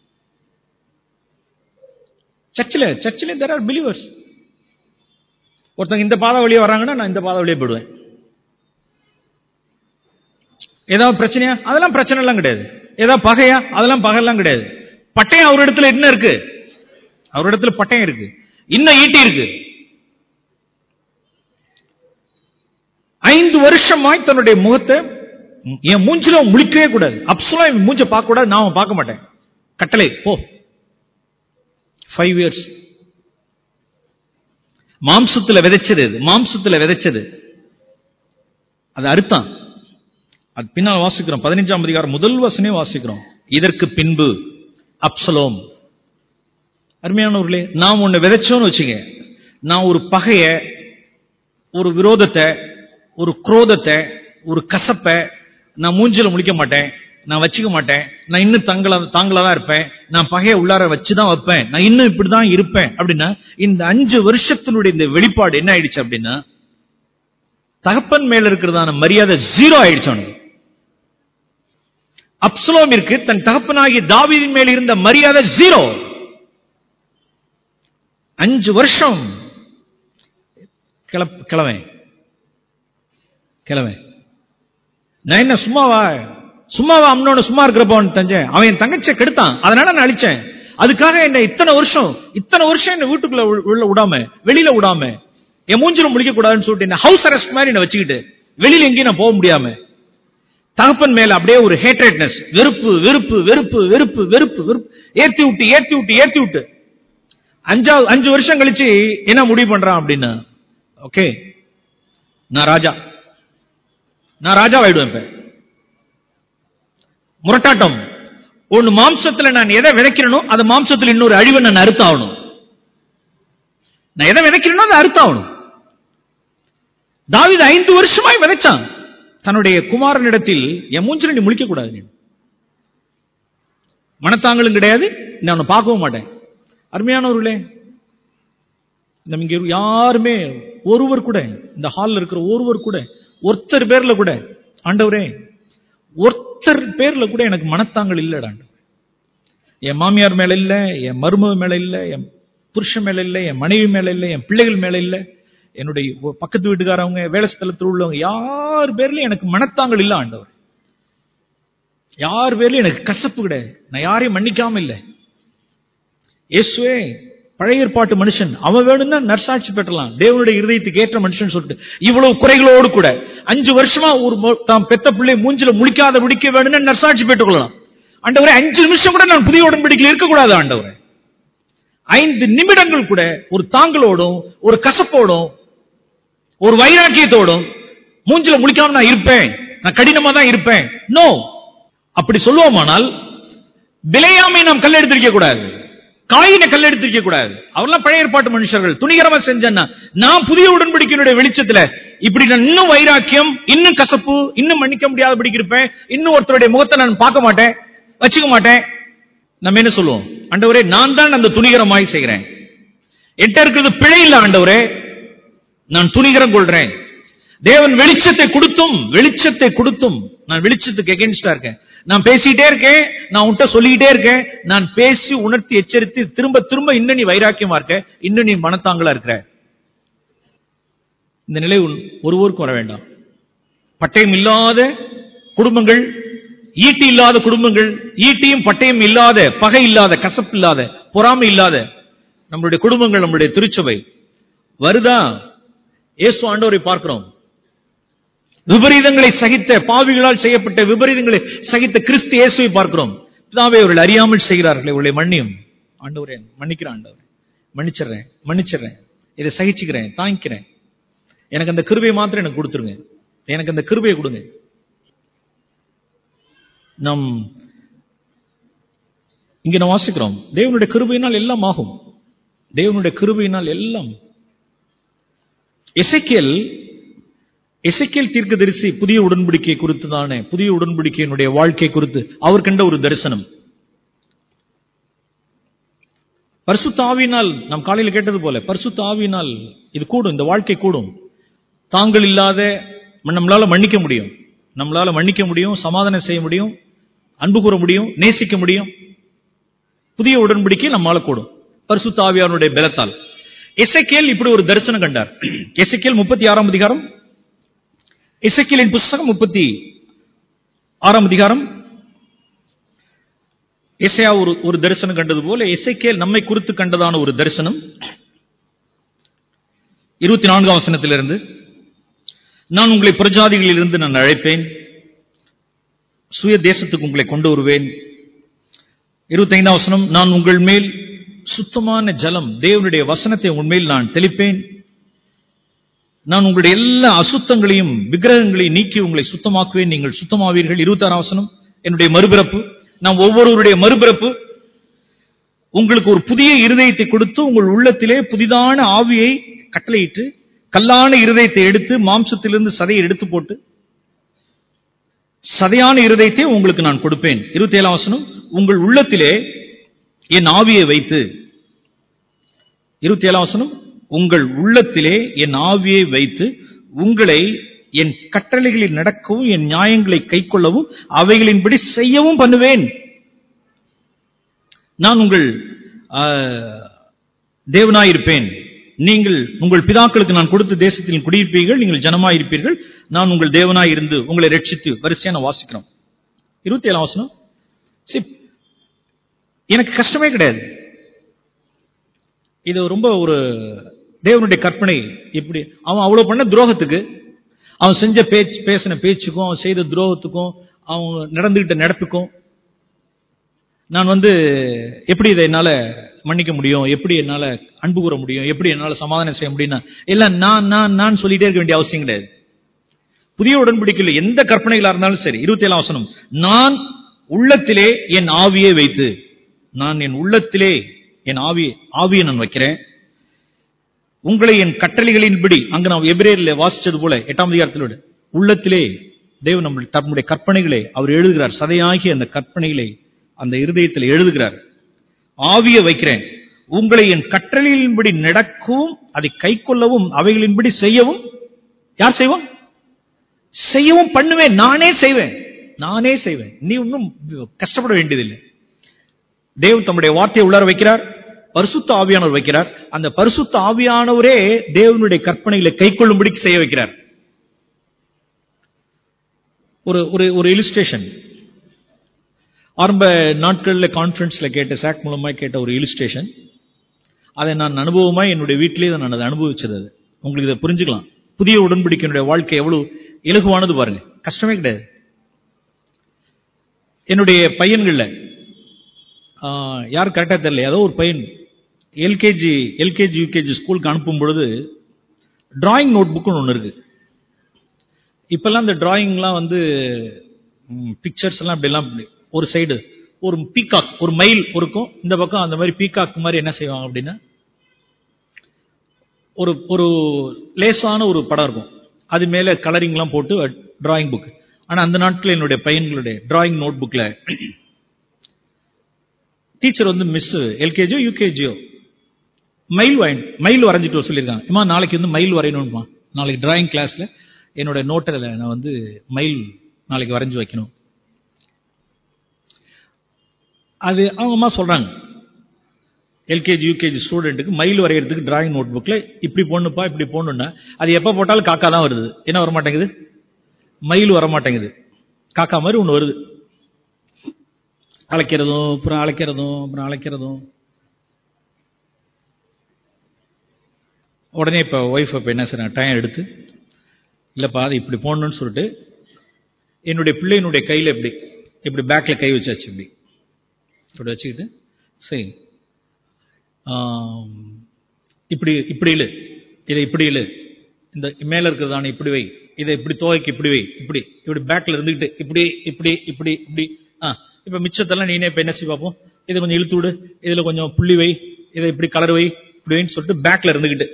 சர்ச்சில் சர்ச்சில் தேர் ஆர் பிலீவர்ஸ் ஒருத்தங்க இந்த பாதை வழியா வராங்கன்னா நான் இந்த பாதை வழியா போயிடுவேன் ஏதாவது பிரச்சனையா அதெல்லாம் பிரச்சனை எல்லாம் கிடையாது ஏதாவது பகையா அதெல்லாம் பகையெல்லாம் கிடையாது பட்டயம் அவர் இடத்துல என்ன இருக்கு அவர் இடத்துல பட்டயம் இருக்கு இன்னும் ஈட்டி இருக்கு ஐந்து வருஷமாய் தன்னுடைய முகத்தை என் மூஞ்சில அவன் முழிக்கவே கூடாது அப்சலா என் மூஞ்ச பார்க்க கூடாது நான் அவன் பார்க்க மாட்டேன் கட்டளை போ ஃபைவ் இயர்ஸ் மாம்சத்துல விதைச்சது இது மாம்சத்துல விதைச்சது அது அறுத்தான் அது பின்னால் வாசிக்கிறோம் பதினஞ்சாம் அதிகாரம் முதல் வசனே வாசிக்கிறோம் இதற்கு பின்பு அப்சலோம் அருமையானவர்களே நாம் ஒண்ணு விதைச்சோன்னு வச்சுங்க நான் ஒரு பகைய ஒரு விரோதத்தை ஒரு குரோதத்தை ஒரு கசப்பை நான் மூஞ்சில முழிக்க மாட்டேன் நான் வச்சுக்க மாட்டேன் நான் இன்னும் தங்கள தாங்களா தான் இருப்பேன் நான் பகைய உள்ளார வச்சுதான் வைப்பேன் நான் இன்னும் இப்படிதான் இருப்பேன் அப்படின்னா இந்த அஞ்சு வருஷத்தினுடைய இந்த வெளிப்பாடு என்ன ஆயிடுச்சு அப்படின்னா தகப்பன் மேல இருக்கிறதான மரியாதை ஜீரோ ஆயிடுச்சு அவனுக்கு அப்சலோமிற்கு தன் தகப்பனாகிய தாவீதின் மேல் இருந்த மரியாதை ஜீரோ அஞ்சு வருஷம் கிளப் கிளவன் கிளவன் நான் என்ன சும்மாவா சும்மாவா அம்னோட சும்மா இருக்கிறப்போன்னு தஞ்சேன் அவன் என் தங்கச்சியை கெடுத்தான் அதனால நான் அழிச்சேன் அதுக்காக என்ன இத்தனை வருஷம் இத்தனை வருஷம் என்ன வீட்டுக்குள்ள உள்ள- உள்ள விடாம வெளியில விடாம என் மூஞ்சில முடிக்க கூடாதுன்னு சொல்லிட்டு என்ன ஹவுஸ் அரெஸ்ட் மாதிரி என்ன வச்சுக்கிட்டு வெளியில எங்கேயும் நான் போக முடியாம தகப்பன் மேல அப்படியே ஒரு ஹேட்ரேட்னஸ் வெறுப்பு வெறுப்பு வெறுப்பு வெறுப்பு வெறுப்பு வெறுப்பு ஏத்தி விட்டு ஏத்தி விட்டு ஏத்தி விட்டு அஞ்சாவது அஞ்சு வருஷம் கழிச்சு என்ன முடிவு பண்றான் அப்படின்னா ஓகே நான் ராஜா நான் ராஜா ஆயிடுவேன் இப்ப முரட்டாட்டம் ஒன்னு மாம்சத்துல நான் எதை விதைக்கிறேனோ அது மாம்சத்துல இன்னொரு அழிவை நான் அறுத்தாகணும் நான் எதை விதைக்கிறேனோ அதை அறுத்தாகணும் தாவீது ஐந்து வருஷமாய் விதைச்சான் தன்னுடைய குமாரனிடத்தில் என் மூஞ்சில நீ முழிக்க கூடாது நீ மனத்தாங்களும் கிடையாது நான் உன்னை பார்க்கவும் மாட்டேன் அருமையானவர்களே நம்ம இங்க யாருமே ஒருவர் கூட இந்த ஹால்ல இருக்கிற ஒருவர் கூட ஒருத்தர் பேர்ல கூட ஆண்டவரே ஒருத்தர் பேர்ல கூட எனக்கு மனத்தாங்கள் இல்லடா என் மாமியார் மேல இல்ல என் மருமக மேல இல்ல என் புருஷன் மேல இல்ல என் மனைவி மேல இல்ல என் பிள்ளைகள் மேல இல்ல என்னுடைய ஒ- பக்கத்து வீட்டுக்காரவங்க வேலை ஸ்தலத்தில் உள்ளவங்க யார் பேர்லயும் எனக்கு மனத்தாங்கள் இல்ல ஆண்டவர் யார் பேர்லயும் எனக்கு கசப்பு கிடையாது நான் யாரையும் மன்னிக்காம இல்லை இயேசுவே பழைய ஏற்பாட்டு மனுஷன் அவன் வேணும்னா நற்சாட்சி பெற்றலாம் தேவனுடைய இருதயத்துக்கு ஏற்ற மனுஷன் சொல்லிட்டு இவ்வளவு குறைகளோடு கூட அஞ்சு வருஷமா ஒரு மொ- தாம் பெத்த பிள்ளை மூஞ்சில முழிக்காத முடிக்க வேணும்னா நற்சாட்சி பெற்றுக் கொள்ளலாம் ஆண்டவரே அஞ்சு நிமிஷம் கூட நான் புதிய உடன்படிக்கையில் இருக்கக்கூடாது ஆண்டவரே ஐந்து நிமிடங்கள் கூட ஒரு தாங்களோடும் ஒரு கசப்போடும் ஒரு வைராக்கியத்தோடும் மூஞ்சில முழிக்காம நான் இருப்பேன் நான் கடினமா தான் இருப்பேன் நோ அப்படி சொல்லுவோமானால் பிழையாமை நாம் கல்லெடுத்திருக்க கூடாது காயினை கல்லெடுத்திருக்க கூடாது அவர்லாம் பழைய ஏற்பாட்டு மனுஷர்கள் துணிகரமா செஞ்சேன்னா நான் புதிய உடன்படிக்கையினுடைய வெளிச்சத்துல இப்படி நான் இன்னும் வைராக்கியம் இன்னும் கசப்பு இன்னும் மன்னிக்க முடியாதபடிக்கு இருப்பேன் இன்னும் ஒருத்தருடைய முகத்தை நான் பார்க்க மாட்டேன் வச்சுக்க மாட்டேன் நம்ம என்ன சொல்லுவோம் ஆண்டவரே நான் தான் அந்த துணிகரமாய் செய்கிறேன் என்கிட்ட இருக்கிறது பிழை இல்ல ஆண்டவரே நான் துணிகரம் கொள்றேன் தேவன் வெளிச்சத்தை கொடுத்தும் வெளிச்சத்தை கொடுத்தும் நான் வெளிச்சத்துக்கு எகென்ஸ்டா இருக்கேன் நான் பேசிட்டே இருக்கேன் நான் உன்கிட்ட சொல்லிக்கிட்டே இருக்கேன் நான் பேசி உணர்த்தி எச்சரித்து திரும்ப திரும்ப இன்னும் நீ வைராக்கியமா இருக்க இன்னும் நீ மனத்தாங்களா இருக்கிற இந்த நிலை உன் ஒருவருக்கும் வர வேண்டாம் பட்டயம் இல்லாத குடும்பங்கள் ஈட்டி இல்லாத குடும்பங்கள் ஈட்டியும் பட்டயம் இல்லாத பகை இல்லாத கசப்பு இல்லாத பொறாமை இல்லாத நம்மளுடைய குடும்பங்கள் நம்மளுடைய திருச்சபை வருதா இயேசு ஆண்டவரை பார்க்கிறோம் விபரீதங்களை சகித்த பாவிகளால் செய்யப்பட்ட விபரீதங்களை சகித்த கிறிஸ்து இயேசுவை பார்க்கிறோம் பிதாவே அவர்கள் அறியாமல் செய்கிறார்களே இவர்களை மன்னியும் ஆண்டவரே மன்னிக்கிறேன் ஆண்டவரே மன்னிச்சிடுறேன் மன்னிச்சிடுறேன் இதை சகிச்சுக்கிறேன் தாங்கிக்கிறேன் எனக்கு அந்த கிருபையை மாத்திரம் எனக்கு கொடுத்துருங்க எனக்கு அந்த கிருபையை கொடுங்க நம் இங்க நாம் வாசிக்கிறோம் தேவனுடைய கிருபையினால் எல்லாம் ஆகும் தேவனுடைய கிருபையினால் எல்லாம் எசைக்கேல் எசைக்கேல் தீர்க்கதரிசி புதிய உடன்படிக்கை குறித்து தானே புதிய உடன்படிக்கையினுடைய வாழ்க்கை குறித்து அவர் கண்ட ஒரு தரிசனம் பரிசுத்த ஆவியினால் நாம் காலையில் கேட்டது போல பரிசுத்த ஆவியினால் இது கூடும் இந்த வாழ்க்கை கூடும் தாங்கள் இல்லாத நம்மளால மன்னிக்க முடியும் நம்மளால மன்னிக்க முடியும் சமாதானம் செய்ய முடியும் அன்பு கூற முடியும் நேசிக்க முடியும் புதிய உடன்படிக்கை நம்மால கூடும் பரிசுத்த ஆவியானுடைய பலத்தால் எசைக்கேல் இப்படி ஒரு தரிசனம் கண்டார் எசைக்கேல் முப்பத்தி ஆறாம் அதிகாரம் எசைக்கேலின் புஸ்தகம் முப்பத்தி ஆறாம் அதிகாரம் எசையா ஒரு ஒரு தரிசனம் கண்டது போல எசைக்கேல் நம்மை குறித்து கண்டதான ஒரு தரிசனம் இருபத்தி நான்காம் வசனத்திலிருந்து நான் உங்களை பிரஜாதிகளிலிருந்து நான் அழைப்பேன் சுய தேசத்துக்கு உங்களை கொண்டு வருவேன் இருபத்தி ஐந்தாம் வசனம் நான் உங்கள் மேல் சுத்தமான ஜலம் தேவனுடைய வசனத்தை உங்கள் மேல் நான் தெளிப்பேன் நான் உங்களுடைய எல்லா அசுத்தங்களையும் விக்கிரகங்களையும் நீக்கி உங்களை சுத்தமாக்குவேன் நீங்கள் சுத்தமாவீர்கள் இருபத்தாறாம் வசனம் என்னுடைய மறுபிறப்பு நாம் ஒவ்வொருவருடைய மறுபிறப்பு உங்களுக்கு ஒரு புதிய இருதயத்தை கொடுத்து உங்கள் உள்ளத்திலே புதிதான ஆவியை கட்டளையிட்டு கல்லான இருதயத்தை எடுத்து மாம்சத்திலிருந்து சதையை எடுத்து போட்டு சதையான இருதயத்தை உங்களுக்கு நான் கொடுப்பேன் இருபத்தி ஏழாம் வசனம் உங்கள் உள்ளத்திலே என் ஆவியை வைத்து இருபத்தி ஏழாம் வசனம் உங்கள் உள்ளத்திலே என் ஆவியை வைத்து உங்களை என் கட்டளைகளில் நடக்கவும் என் நியாயங்களை கைக்கொள்ளவும் அவைகளின்படி செய்யவும் பண்ணுவேன் நான் உங்கள் ஆ, தேவனாயிருப்பேன் நீங்கள் உங்கள் பிதாக்களுக்கு நான் கொடுத்த தேசத்தில் குடியிருப்பீர்கள் நீங்கள் ஜனமாயிருப்பீர்கள் நான் உங்கள் தேவனாயிருந்து உங்களை ரட்சித்து வரிசையான வாசிக்கிறோம் இருபத்தி ஏழாம் வசனம் See, எனக்கு கஷ்டமே கிடையாது இது ரொம்ப ஒரு தேவனுடைய கற்பனை இப்படி அவன் அவ்வளவு பண்ண துரோகத்துக்கு அவன் செஞ்ச பேச்சு பேசின பேச்சுக்கும் அவன் செய்த துரோகத்துக்கும் அவன் நடந்துகிட்ட நடப்புக்கும் நான் வந்து எப்படி இதை என்னால மன்னிக்க முடியும் எப்படி என்னால அன்பு கூற முடியும் எப்படி என்னால சமாதானம் செய்ய முடியும்னா எல்லாம் நான் நான் நான் சொல்லிட்டே இருக்க வேண்டிய அவசியம் கிடையாது புதிய உடன்படிக்கையில் எந்த கற்பனைகளா இருந்தாலும் சரி இருபத்தி ஏழாம் வசனம் நான் உள்ளத்திலே என் ஆவியை வைத்து நான் என் உள்ளத்திலே என் ஆவியை ஆவியை நான் வைக்கிறேன் உங்களை என் கட்டளைகளின்படி அங்கு நாம் எபிரேயர்ல வாசிச்சது போல எட்டாம் அதிகாரத்திலோடு உள்ளத்திலே தேவன் நம்ம தம்முடைய கற்பனைகளை அவர் எழுதுகிறார் சதையாகிய அந்த கற்பனைகளை அந்த இருதயத்தில் எழுதுகிறார் ஆவியை வைக்கிறேன் உங்களை என் கட்டளைகளின்படி நடக்கவும் அதை கைக்கொள்ளவும் அவைகளின்படி செய்யவும் யார் செய்வோம் செய்யவும் பண்ணுவேன் நானே செய்வேன் நானே செய்வேன் நீ ஒன்றும் கஷ்டப்பட வேண்டியதில்லை தேவன் தம்முடைய வார்த்தையை உள்ளார வைக்கிறார் பரிசுத்த ஆவியானவர் வைக்கிறார் அந்த பரிசுத்த ஆவியானவரே தேவனுடைய கற்பனைகளை கைக்கொள்ளும்படி செய்ய வைக்கிறார் ஒரு ஒரு ஒரு இலிஸ்ட்ரேஷன் ஆரம்ப நாட்களில் கான்ஃபரன்ஸ்ல கேட்ட சாக் மூலமா கேட்ட ஒரு இலிஸ்ட்ரேஷன் அதை நான் அனுபவமா என்னுடைய வீட்டிலேயே நான் அதை அனுபவிச்சது அது உங்களுக்கு இதை புரிஞ்சுக்கலாம் புதிய உடன்படிக்கையினுடைய வாழ்க்கை எவ்வளவு இலகுவானது பாருங்க கஷ்டமே கிடையாது என்னுடைய பையன்கள்ல ஆஹ், யார் கரெக்டா தெரியல ஏதோ ஒரு பையன் எல்கேஜி எல்கேஜி யூகேஜி ஸ்கூலுக்கு அனுப்பும் பொழுது டிராயிங் நோட் புக்குன்னு ஒன்று இருக்கு இப்பெல்லாம் இந்த டிராயிங்லாம் வந்து பிக்சர்ஸ் எல்லாம் இப்படி எல்லாம் ஒரு சைடு ஒரு பீகாக் ஒரு மயில் இருக்கும் இந்த பக்கம் அந்த மாதிரி பீகாக் மாதிரி என்ன செய்வாங்க அப்படின்னா ஒரு ஒரு லேசான ஒரு படம் இருக்கும் அது மேல கலரிங்லாம் போட்டு டிராயிங் புக் ஆனா அந்த நாட்கள் என்னுடைய பையன்களுடைய டிராயிங் நோட் புக்ல டீச்சர் வந்து மிஸ் எல்கேஜியோ யூகேஜியோ மயில் வாங்கி மயில் வரைஞ்சிட்டு வர சொல்லியிருக்காங்க இம்மா நாளைக்கு வந்து மயில் வரையணும்மா நாளைக்கு டிராயிங் கிளாஸ்ல என்னோட நோட்டில் நான் வந்து மயில் நாளைக்கு வரைஞ்சு வைக்கணும் அது அவங்க அம்மா சொல்றாங்க எல்கேஜி யூகேஜி ஸ்டூடெண்ட்டுக்கு மயில் வரைகிறதுக்கு டிராயிங் நோட் புக்ல இப்படி போடணுப்பா இப்படி போடணும்னா அது எப்போ போட்டாலும் காக்கா தான் வருது என்ன வர மாட்டேங்குது மயில் வர மாட்டேங்குது காக்கா மாதிரி ஒன்று வருது அழைக்கிறதும் அப்புறம் அழைக்கிறதும் அப்புறம் அழைக்கிறதும் உடனே இப்போ ஒய்ஃப் இப்போ என்ன செய்றாங்க டைம் எடுத்து இல்லப்பா அது இப்படி போடணும்னு சொல்லிட்டு என்னுடைய பிள்ளையினுடைய கையில இப்படி இப்படி பேக்ல கை வச்சாச்சு இப்படி இப்படி வச்சுக்கிட்டு சரி ஆம், இப்படி இப்படி இழு இதை இப்படி இழு இந்த மேல இருக்கிறதான இப்படி வை இதை இப்படி துவைக்கு இப்படி வை இப்படி இப்படி பேக்ல இருந்துகிட்டு இப்படி இப்படி இப்படி இப்படி ஆ இப்ப மிச்சத்தெல்லாம் நீனே இப்ப என்ன செய்ய பார்ப்போம் இதை கொஞ்சம் இழுத்து விடு இதுல கொஞ்சம் புள்ளி வை இதை இப்படி கலர் வை இப்படி வைன்னு சொல்லிட்டு பேக்ல இருந்துகிட்டு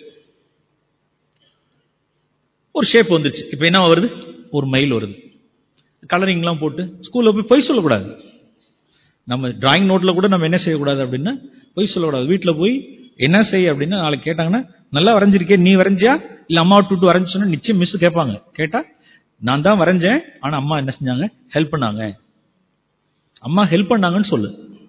ஒரு ஷேப் வந்துருச்சு இப்ப என்ன வருது ஒரு மைல் வருது கலரிங்லாம் போட்டு ஸ்கூல்ல போய் பொய் சொல்லக்கூடாது நம்ம டிராயிங் நோட்ல கூட நம்ம என்ன செய்யக்கூடாது அப்படின்னா பொய் சொல்லக்கூடாது வீட்ல போய் என்ன செய்ய அப்படின்னா நாளைக்கு கேட்டாங்கன்னா நல்லா வரைஞ்சிருக்கே நீ வரைஞ்சியா இல்ல அம்மா விட்டு வரைஞ்சு சொன்னா நிச்சயம் மிஸ் கேட்பாங்க கேட்டா நான் தான் வரைஞ்சேன் ஆனா அம்மா என்ன செஞ்சாங்க ஹெல்ப் பண்ணாங்க அம்மா ஹெல்ப் பண்ணாங்கன்னு சொல்லு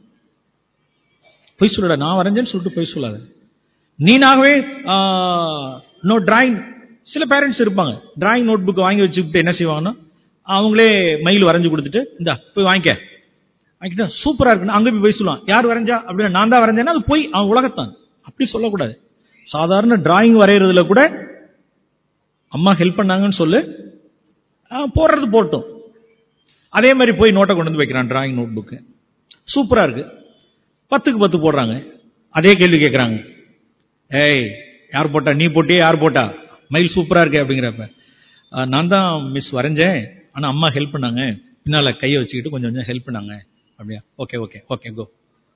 பொய் சொல்லடா நான் வரைஞ்சேன்னு சொல்லிட்டு பொய் சொல்லாத நீனாகவே நோ டிராயிங் சில பேரண்ட்ஸ் இருப்பாங்க டிராயிங் நோட் புக் வாங்கி வச்சுக்கிட்டு என்ன செய்வாங்கன்னா அவங்களே மயில் வரைஞ்சு கொடுத்துட்டு இந்தா போய் வாங்கிக்க வாங்கிட்டா சூப்பரா இருக்குன்னு அங்க போய் போய் சொல்லுவான் யார் வரைஞ்சா அப்படின்னா நான் தான் வரைஞ்சேன்னா அது போய் அவன் உலகத்தான் அப்படி சொல்லக்கூடாது சாதாரண டிராயிங் வரைகிறதுல கூட அம்மா ஹெல்ப் பண்ணாங்கன்னு சொல்லு ஆ, போடுறது போட்டோம் அதே மாதிரி போய் நோட்டை கொண்டு வந்து வைக்கிறான் டிராயிங் நோட் புக்கு சூப்பரா இருக்கு பத்துக்கு பத்து போடுறாங்க அதே கேள்வி கேட்கறாங்க ஏய் யார் போட்டா நீ போட்டியே யார் போட்டா மயில் சூப்பரா இருக்கே அப்படிங்கிறப்ப "ஆ, நான் தான் மிஸ் வரைஞ்சேன் ஆனா அம்மா ஹெல்ப் பண்ணாங்க பின்னால கையை வச்சுக்கிட்டு கொஞ்சம் கொஞ்சம் ஹெல்ப் பண்ணாங்க அப்படியா ஓகே ஓகே ஓகே கோ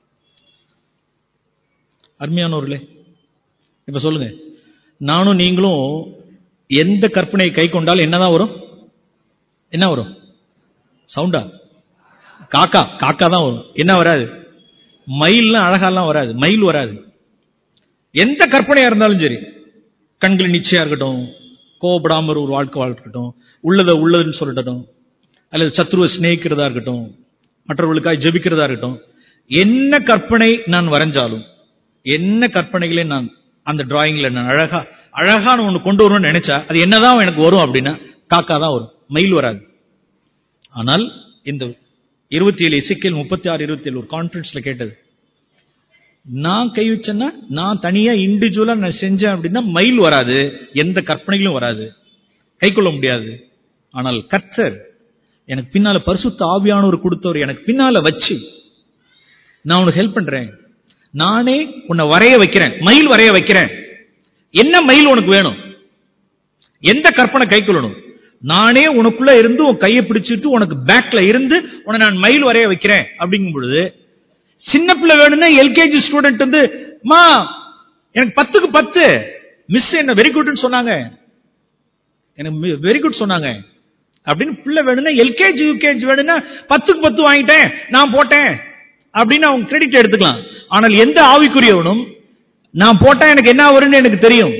அருமையானவர்களே இப்ப சொல்லுங்க நானும் நீங்களும் எந்த கற்பனையை கை கொண்டால் என்னதான் வரும் என்ன வரும் சவுண்டா காக்கா காக்கா தான் வரும் என்ன வராது மயில்லாம் அழகாலாம் வராது மயில் வராது எந்த கற்பனையா இருந்தாலும் சரி கண்கள் நிச்சயா இருக்கட்டும் கோபப்படாம ஒரு வாழ்க்கை வாழ்க்கட்டும் உள்ளதை உள்ளதுன்னு சொல்லட்டும் அல்லது சத்ருவை சிநேகிக்கிறதா இருக்கட்டும் மற்றவர்களுக்காக ஜெபிக்கிறதா இருக்கட்டும் என்ன கற்பனை நான் வரைஞ்சாலும் என்ன கற்பனைகளை நான் அந்த டிராயிங்ல நான் அழகா அழகான ஒண்ணு கொண்டு வரணும்னு நினைச்சா அது என்னதான் எனக்கு வரும் அப்படின்னா காக்கா தான் வரும் மயில் வராது ஆனால் இந்த இருபத்தி ஏழு இசைக்கேல் முப்பத்தி ஆறு இருபத்தி ஏழு ஒரு கான்ஃபரன்ஸ்ல கேட்டது நான் கை வச்சேன்னா நான் தனியா இண்டிவிஜுவலா நான் செஞ்சேன் அப்படின்னா மயில் வராது எந்த கற்பனைகளும் வராது கை கொள்ள முடியாது ஆனால் கர்த்தர் எனக்கு பின்னால பரிசுத்த ஆவியானவர் கொடுத்தவர் எனக்கு பின்னால வச்சு நான் உனக்கு ஹெல்ப் பண்றேன் நானே உன்னை வரைய வைக்கிறேன் மயில் வரைய வைக்கிறேன் என்ன மயில் உனக்கு வேணும் எந்த கற்பனை கை கொள்ளணும் நானே உனக்குள்ள இருந்து உன் கையை பிடிச்சிட்டு உனக்கு பேக்ல இருந்து உன்னை நான் மயில் வரைய வைக்கிறேன் அப்படிங்கும் பொழுது சின்ன பிள்ளை வேணும்னா எல்கேஜி ஸ்டூடெண்ட் வந்து மா எனக்கு பத்துக்கு பத்து மிஸ் என்ன வெரி குட்னு சொன்னாங்க எனக்கு வெரி குட் சொன்னாங்க அப்படின்னு பிள்ளை வேணும்னா எல்கேஜி யூகேஜி வேணும்னா பத்துக்கு பத்து வாங்கிட்டேன் நான் போட்டேன் அப்படின்னு அவங்க கிரெடிட் எடுத்துக்கலாம் ஆனால் எந்த ஆவிக்குரியவனும் நான் போட்டா எனக்கு என்ன வரும்னு எனக்கு தெரியும்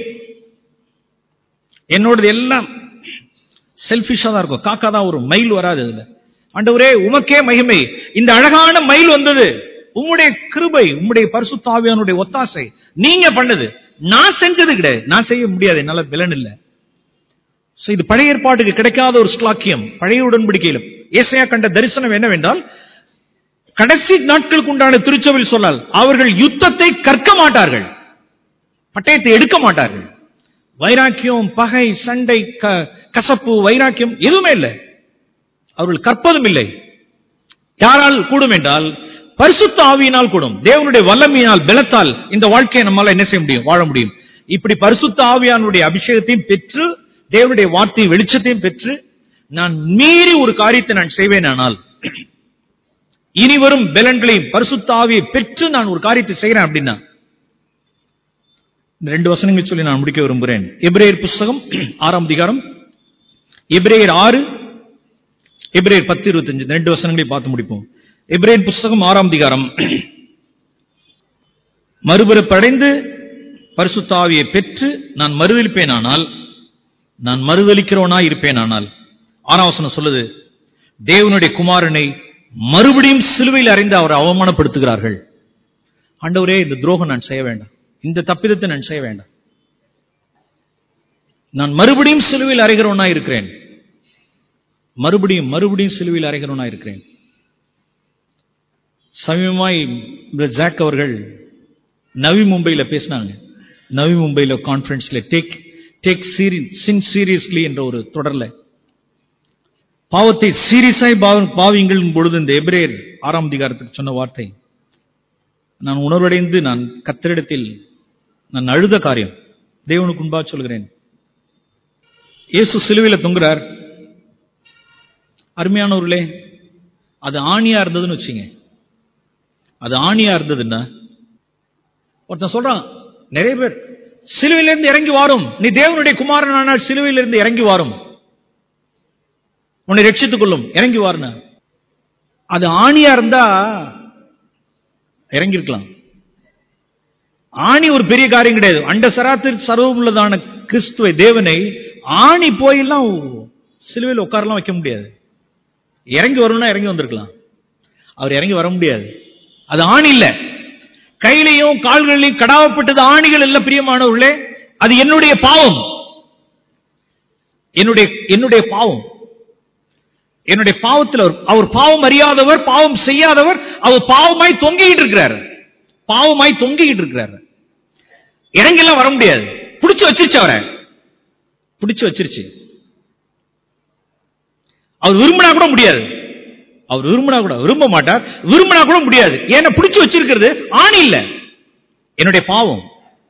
என்னோடது எல்லாம் செல்பிஷா தான் இருக்கும் காக்கா தான் வரும் மயில் வராது அதுல ஆண்டவரே உமக்கே மகிமை இந்த அழகான மயில் வந்தது உம்முடைய கிருபை உம்முடைய பரிசுத்தாவியானுடைய ஒத்தாசை நீங்க பண்ணது நான் செஞ்சது கிடையாது நான் செய்ய முடியாது என்னால பலன் இல்லை So, இது பழைய ஏற்பாட்டுக்கு கிடைக்காத ஒரு ஸ்லாக்கியம் பழைய உடன்படிக்கையிலும் ஏசையா கண்ட தரிசனம் என்னவென்றால் கடைசி நாட்களுக்கு உண்டான திருச்சபையில் சொன்னால் அவர்கள் யுத்தத்தை கற்க மாட்டார்கள் பட்டயத்தை எடுக்க மாட்டார்கள் வைராக்கியம் பகை சண்டை க- கசப்பு வைராக்கியம் எதுவுமே இல்லை அவர்கள் கற்பதும் இல்லை யாரால் கூடும் என்றால் பரிசுத்த ஆவியினால் கூடும் தேவனுடைய வல்லமையினால் பலத்தால் இந்த வாழ்க்கையை நம்மால என்ன செய்ய முடியும் வாழ முடியும் இப்படி பரிசுத்த ஆவியானுடைய அபிஷேகத்தையும் பெற்று தேவனுடைய வார்த்தை வெளிச்சத்தையும் பெற்று நான் மீறி ஒரு காரியத்தை நான் செய்வேனானால் இனி வரும் பலன்களையும் பரிசுத்த ஆவியை பெற்று நான் ஒரு காரியத்தை செய்கிறேன் அப்படின்னா இந்த ரெண்டு வசனங்களை சொல்லி நான் முடிக்க விரும்புகிறேன் எபிரேயர் புஸ்தகம் ஆறாம் அதிகாரம் எபிரேயர் ஆறு எபிரேயர் பத்து இருபத்தஞ்சு இந்த ரெண்டு வசனங்களை பார்த்து முடிப்போம் எபிரேயர் புஸ்தகம் ஆறாம் அதிகாரம் மறுபிறப்படைந்து பரிசுத்த ஆவியை பெற்று நான் மறுதளிப்பேனானால் நான் மறுதளிக்கிறவனாய் இருப்பேனானால் ஆறாம் வசனம் சொல்லுது தேவனுடைய குமாரனை மறுபடியும் சிலுவையில் அறிந்து அவரை அவமானப்படுத்துகிறார்கள் ஆண்டவரே இந்த துரோகம் நான் செய்ய வேண்டாம் இந்த தப்பிதத்தை நான் செய்ய வேண்டாம் நான் மறுபடியும் சிலுவையில் அறைகிறவனா இருக்கிறேன் மறுபடியும் மறுபடியும் சிலுவையில் அறைகிறவனா இருக்கிறேன் சமீபமாய் பிரதர் ஜாக் அவர்கள் நவி மும்பையில பேசினாங்க நவி மும்பையில கான்ஃபரன்ஸ்ல டேக் டேக் சின் சீரியஸ்லி என்ற ஒரு தொடர்ல பாவத்தை சீரியஸாய் பாவிங்கள் பொழுது இந்த எபிரேயர் ஆறாம் அதிகாரத்துக்கு சொன்ன வார்த்தை நான் உணர்வடைந்து நான் கத்தரிடத்தில் நான் அழுத காரியம் தேவனுக்கு முன்பா சொல்கிறேன் இயேசு சிலுவையில தொங்குறார் அருமையானவர்களே அது ஆணியா இருந்ததுன்னு வச்சுங்க அது ஆணியா இருந்ததுன்னா ஒருத்தன் சொல்றான் நிறைய பேர் சிலுவையிலிருந்து இறங்கி வாரும் நீ தேவனுடைய குமாரன் ஆனால் சிலுவையிலிருந்து இறங்கி வாரும் உன்னை ரட்சித்துக் கொள்ளும் இறங்கி வாருனா அது ஆணியா இருந்தா இறங்கி இருக்கலாம் ஆணி ஒரு பெரிய காரியம் கிடையாது அண்ட சராத்திரி சர்வம் உள்ளதான கிறிஸ்துவை தேவனை ஆணி போயெல்லாம் சிலுவையில் உட்காரலாம் வைக்க முடியாது இறங்கி வரணும்னா இறங்கி வந்திருக்கலாம் அவர் இறங்கி வர முடியாது அது ஆணி இல்ல கையிலையும் கால்களிலையும் கடாவப்பட்டது ஆணிகள் இல்ல பிரியமானவர்களே அது என்னுடைய பாவம் என்னுடைய என்னுடைய பாவம் என்னுடைய பாவத்தில் அவர் அவர் பாவம் அறியாதவர் பாவம் செய்யாதவர் அவர் பாவமாய் தொங்கிக்கிட்டு இருக்கிறார் பாவமாய் தொங்கிக்கிட்டு இருக்கிறார் இறங்கெல்லாம் வர முடியாது பிடிச்சு வச்சிருச்சு அவரை பிடிச்சு வச்சிருச்சு அவர் விரும்பினா கூட முடியாது அவர் விரும்பினா கூட விரும்ப மாட்டார் விரும்பினா கூட முடியாது ஏன்னா பிடிச்சு வச்சிருக்கிறது ஆணி இல்ல என்னுடைய பாவம்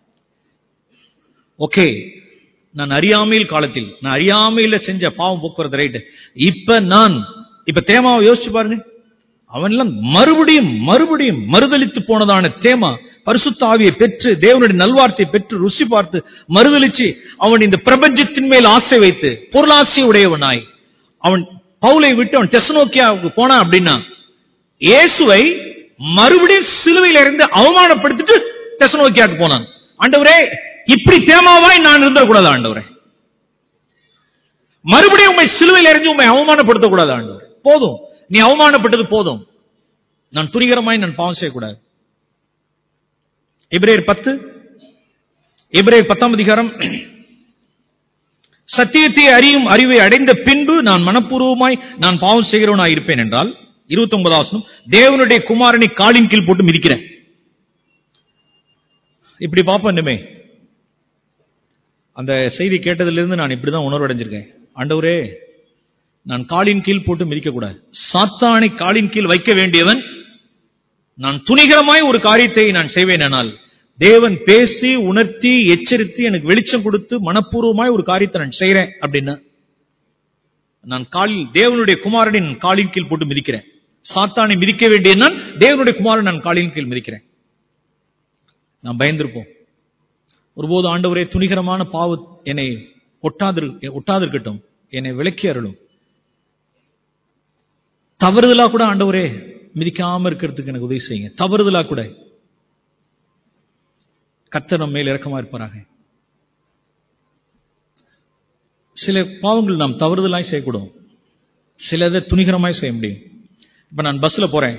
ஓகே நான் அறியாமையில் காலத்தில் நான் அறியாமையில செஞ்ச பாவம் போக்குறது ரைட்டு இப்ப நான் இப்ப தேமாவை யோசிச்சு பாருங்க அவன் எல்லாம் மறுபடியும் மறுபடியும் மறுதளித்து போனதான தேமா பரிசுத்த ஆவியை பெற்று தேவனுடைய நல்வார்த்தையை பெற்று ருசி பார்த்து மறுதளிச்சு அவன் இந்த பிரபஞ்சத்தின் மேல் ஆசை வைத்து பொருளாசை உடையவனாய் அவன் பவுலை விட்டு அவன் டெஸ்னோக்கியாவுக்கு போனான் அப்படின்னா இயேசுவை மறுபடியும் சிலுவையில இருந்து அவமானப்படுத்திட்டு டெஸ்னோக்கியாவுக்கு போனான் ஆண்டவரே இப்படி தேமாவாய் நான் இருந்தக்கூடாது ஆண்டவரே மறுபடியும் உண்மை சிலுவையில் எறிஞ்சு உண்மை அவமானப்படுத்தக்கூடாது ஆண்டவர் போதும் நீ அவமானப்பட்டது போதும் நான் துரிகரமாய் நான் பாவம் செய்யக்கூடாது எபிரேயர் பத்து எபிரேயர் பத்தாம் அதிகாரம் சத்தியத்தை அறியும் அறிவை அடைந்த பின்பு நான் மனப்பூர்வமாய் நான் பாவம் செய்கிறவனாய் இருப்பேன் என்றால் இருபத்தி ஒன்பதாவசனம் தேவனுடைய குமாரனை காலின் கீழ் போட்டு மிதிக்கிறேன் இப்படி பார்ப்போம் இனிமே அந்த செய்தி கேட்டதிலிருந்து நான் இப்படிதான் உணர்வடைஞ்சிருக்கேன் ஆண்டவரே நான் காலின் கீழ் போட்டு மிதிக்க கூடாது சாத்தானை காலின் கீழ் வைக்க வேண்டியவன் நான் துணிகரமாய் ஒரு காரியத்தை நான் செய்வேன் ஆனால் தேவன் பேசி உணர்த்தி எச்சரித்து எனக்கு வெளிச்சம் கொடுத்து மனப்பூர்வமாய் ஒரு காரியத்தை நான் செய்யறேன் அப்படின்னா நான் காலில் தேவனுடைய குமாரனை நான் காலின் கீழ் போட்டு மிதிக்கிறேன் சாத்தானை மிதிக்க வேண்டிய நான் தேவனுடைய குமாரன் நான் காலின் கீழ் மிதிக்கிறேன் நான் பயந்திருப்போம் ஒருபோது ஆண்டவரே துணிகரமான பாவ என்னை ஒட்டாதிரு ஒட்டாதிருக்கட்டும் என்னை விளக்கி அருளும் தவறுதலா கூட ஆண்டவரே மிதிக்காம இருக்கிறதுக்கு எனக்கு உதவி செய்யுங்க தவறுதலா கூட கர்த்தர் நம்ம மேல் இறக்கமா இருப்பாராக சில பாவங்கள் நாம் தவறுதலாய் செய்யக்கூடும் சிலதை துணிகரமாய் செய்ய முடியும் இப்ப நான் பஸ்ல போறேன்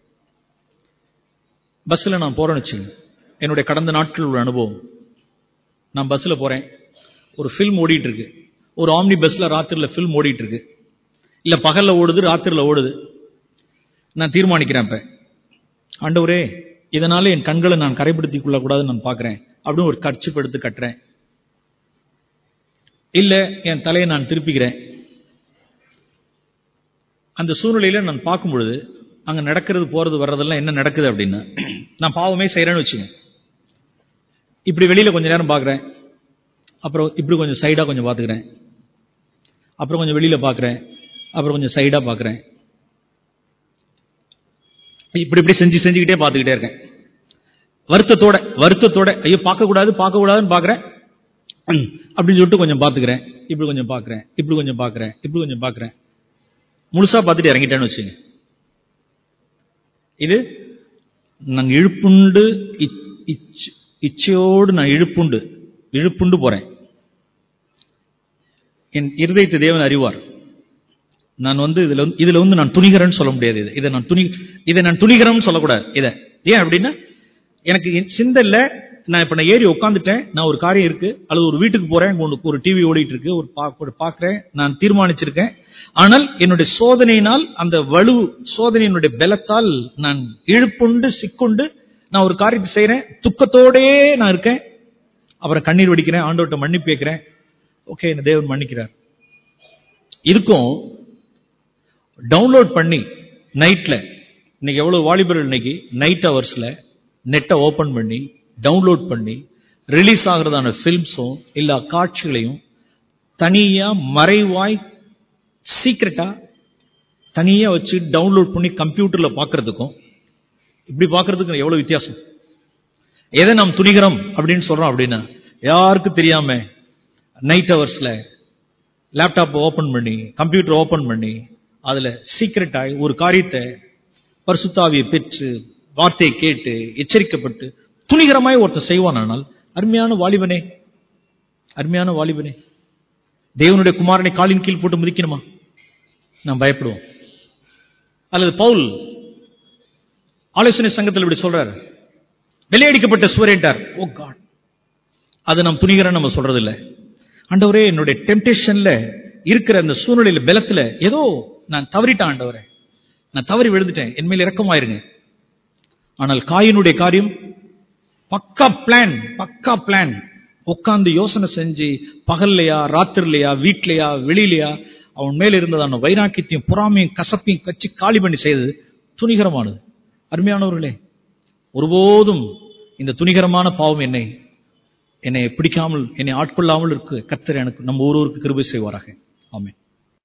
பஸ்ல நான் போறேன்னு வச்சுங்க என்னுடைய கடந்த நாட்கள் உள்ள அனுபவம் நான் பஸ்ல போறேன் ஒரு ஃபில்ம் ஓடிட்டு இருக்கு ஒரு ஆம்னி பஸ்ல ராத்திரில ஃபில்ம் ஓடிட்டு இருக்கு இல்ல பகல்ல ஓடுது ராத்திரில ஓடுது நான் தீர்மானிக்கிறேன் இப்ப ஆண்டவரே இதனால என் கண்களை நான் கரைப்படுத்திக் கொள்ளக்கூடாதுன்னு நான் பார்க்கிறேன் அப்படின்னு ஒரு கர்ச்சிப் எடுத்து கட்டுறேன் இல்ல என் தலையை நான் திருப்பிக்கிறேன் அந்த சூழ்நிலையில நான் பார்க்கும் பொழுது அங்க நடக்கிறது போறது வர்றதெல்லாம் என்ன நடக்குது அப்படின்னா நான் பாவமே செய்யறேன்னு வச்சுங்க இப்படி வெளியில கொஞ்ச நேரம் பார்க்குறேன் அப்புறம் இப்படி கொஞ்சம் சைடா கொஞ்சம் பார்த்துக்கிறேன் அப்புறம் கொஞ்சம் வெளியில பார்க்குறேன் அப்புறம் கொஞ்சம் சைடா பார்க்குறேன் இப்படி இப்படி செஞ்சு செஞ்சுக்கிட்டே பார்த்துக்கிட்டே இருக்கேன் வருத்தத்தோட வருத்தத்தோட ஐயோ பார்க்கக்கூடாது பார்க்கக்கூடாதுன்னு பார்க்குறேன் அப்படின்னு சொல்லிட்டு கொஞ்சம் பார்த்துக்கிறேன் இப்படி கொஞ்சம் பார்க்குறேன் இப்படி கொஞ்சம் பார்க்குறேன் இப்படி கொஞ்சம் பார்க்குறேன் முழுசா பார்த்துட்டு இறங்கிட்டேன்னு வச்சுங்க இது நான் இழுப்புண்டு இச்சையோடு நான் இழுப்புண்டு இழுப்புண்டு போறேன் என் இருதயத்தை தேவன் அறிவார் நான் வந்து இதுல வந்து இதுல வந்து நான் துணிகிறேன்னு சொல்ல முடியாது இது இதை நான் துணி இதை நான் துணிகிறேன்னு சொல்லக்கூடாது இதை ஏன் அப்படின்னா எனக்கு சிந்தல்ல நான் இப்ப நான் ஏறி உட்காந்துட்டேன் நான் ஒரு காரியம் இருக்கு அல்லது ஒரு வீட்டுக்கு போறேன் உனக்கு ஒரு டிவி ஓடிட்டு இருக்கு ஒரு பாக்குறேன் நான் தீர்மானிச்சிருக்கேன் ஆனால் என்னுடைய சோதனையினால் அந்த வலு சோதனையினுடைய பலத்தால் நான் இழுப்புண்டு சிக்குண்டு நான் ஒரு காரியத்தை செய்யறேன் துக்கத்தோடே நான் இருக்கேன் அப்புறம் கண்ணீர் வடிக்கிறேன் ஆண்டவர்கிட்ட மன்னிப்பு கேட்கிறேன் ஓகே என்ன தேவன் மன்னிக்கிறார் இதுக்கும் டவுன்லோட் பண்ணி நைட்ல இன்னைக்கு எவ்வளவு வாலிபர்கள் இன்னைக்கு நைட் ஹவர்ஸ்ல நெட்டை ஓபன் பண்ணி டவுன்லோட் பண்ணி ரிலீஸ் ஆகிறதான ஃபிலிம்ஸும் இல்ல காட்சிகளையும் தனியா மறைவாய் சீக்கிரட்டா தனியா வச்சு டவுன்லோட் பண்ணி கம்ப்யூட்டர்ல பார்க்கிறதுக்கும் இப்படி பார்க்கிறதுக்கும் எவ்வளவு வித்தியாசம் எதை நாம் துணிகிறோம் அப்படின்னு சொல்றோம் அப்படின்னா யாருக்கும் தெரியாம நைட் ஹவர்ஸ்ல லேப்டாப் ஓபன் பண்ணி கம்ப்யூட்டர் ஓபன் பண்ணி அதுல சீக்கிரட்டாய் ஒரு காரியத்தை பரிசுத்தாவியை பெற்று வார்த்தையை கேட்டு எச்சரிக்கப்பட்டு துணிகரமாய் ஒருத்தர் செய்வானால் அருமையான வாலிபனே அருமையான வாலிபனே தேவனுடைய குமாரனை காலின் கீழ் போட்டு மிதிக்கணுமா நாம் பயப்படுவோம் அல்லது பவுல் ஆலோசனை சங்கத்தில் இப்படி சொல்றாரு வெளியடிக்கப்பட்ட சுவரேட்டார் ஓ காட் அது நாம் துணிகரன் நம்ம சொல்றது இல்ல ஆண்டவரே என்னுடைய டெம்டேஷன்ல இருக்கிற அந்த சூழ்நிலையில பலத்துல ஏதோ நான் தவறிட்டேன் ஆண்டவரே நான் தவறி விழுந்துட்டேன் என் மேல் இறக்கமாயிருங்க ஆனால் காயினுடைய காரியம் பக்கா பிளான் பக்கா பிளான் உட்கார்ந்து யோசனை செஞ்சு பகல்லையா ராத்திரிலையா வீட்லையா வெளியிலையா அவன் மேல இருந்ததான வைராக்கியத்தையும் பொறாமையும் கசப்பையும் கச்சி காலி பண்ணி செய்தது துணிகரமானது அருமையானவர்களே ஒருபோதும் இந்த துணிகரமான பாவம் என்னை என்னை பிடிக்காமல் என்னை ஆட்கொள்ளாமல் இருக்கு கர்த்தர் எனக்கு நம்ம ஒருவருக்கு கிருபை செய்வாராக ஆமென்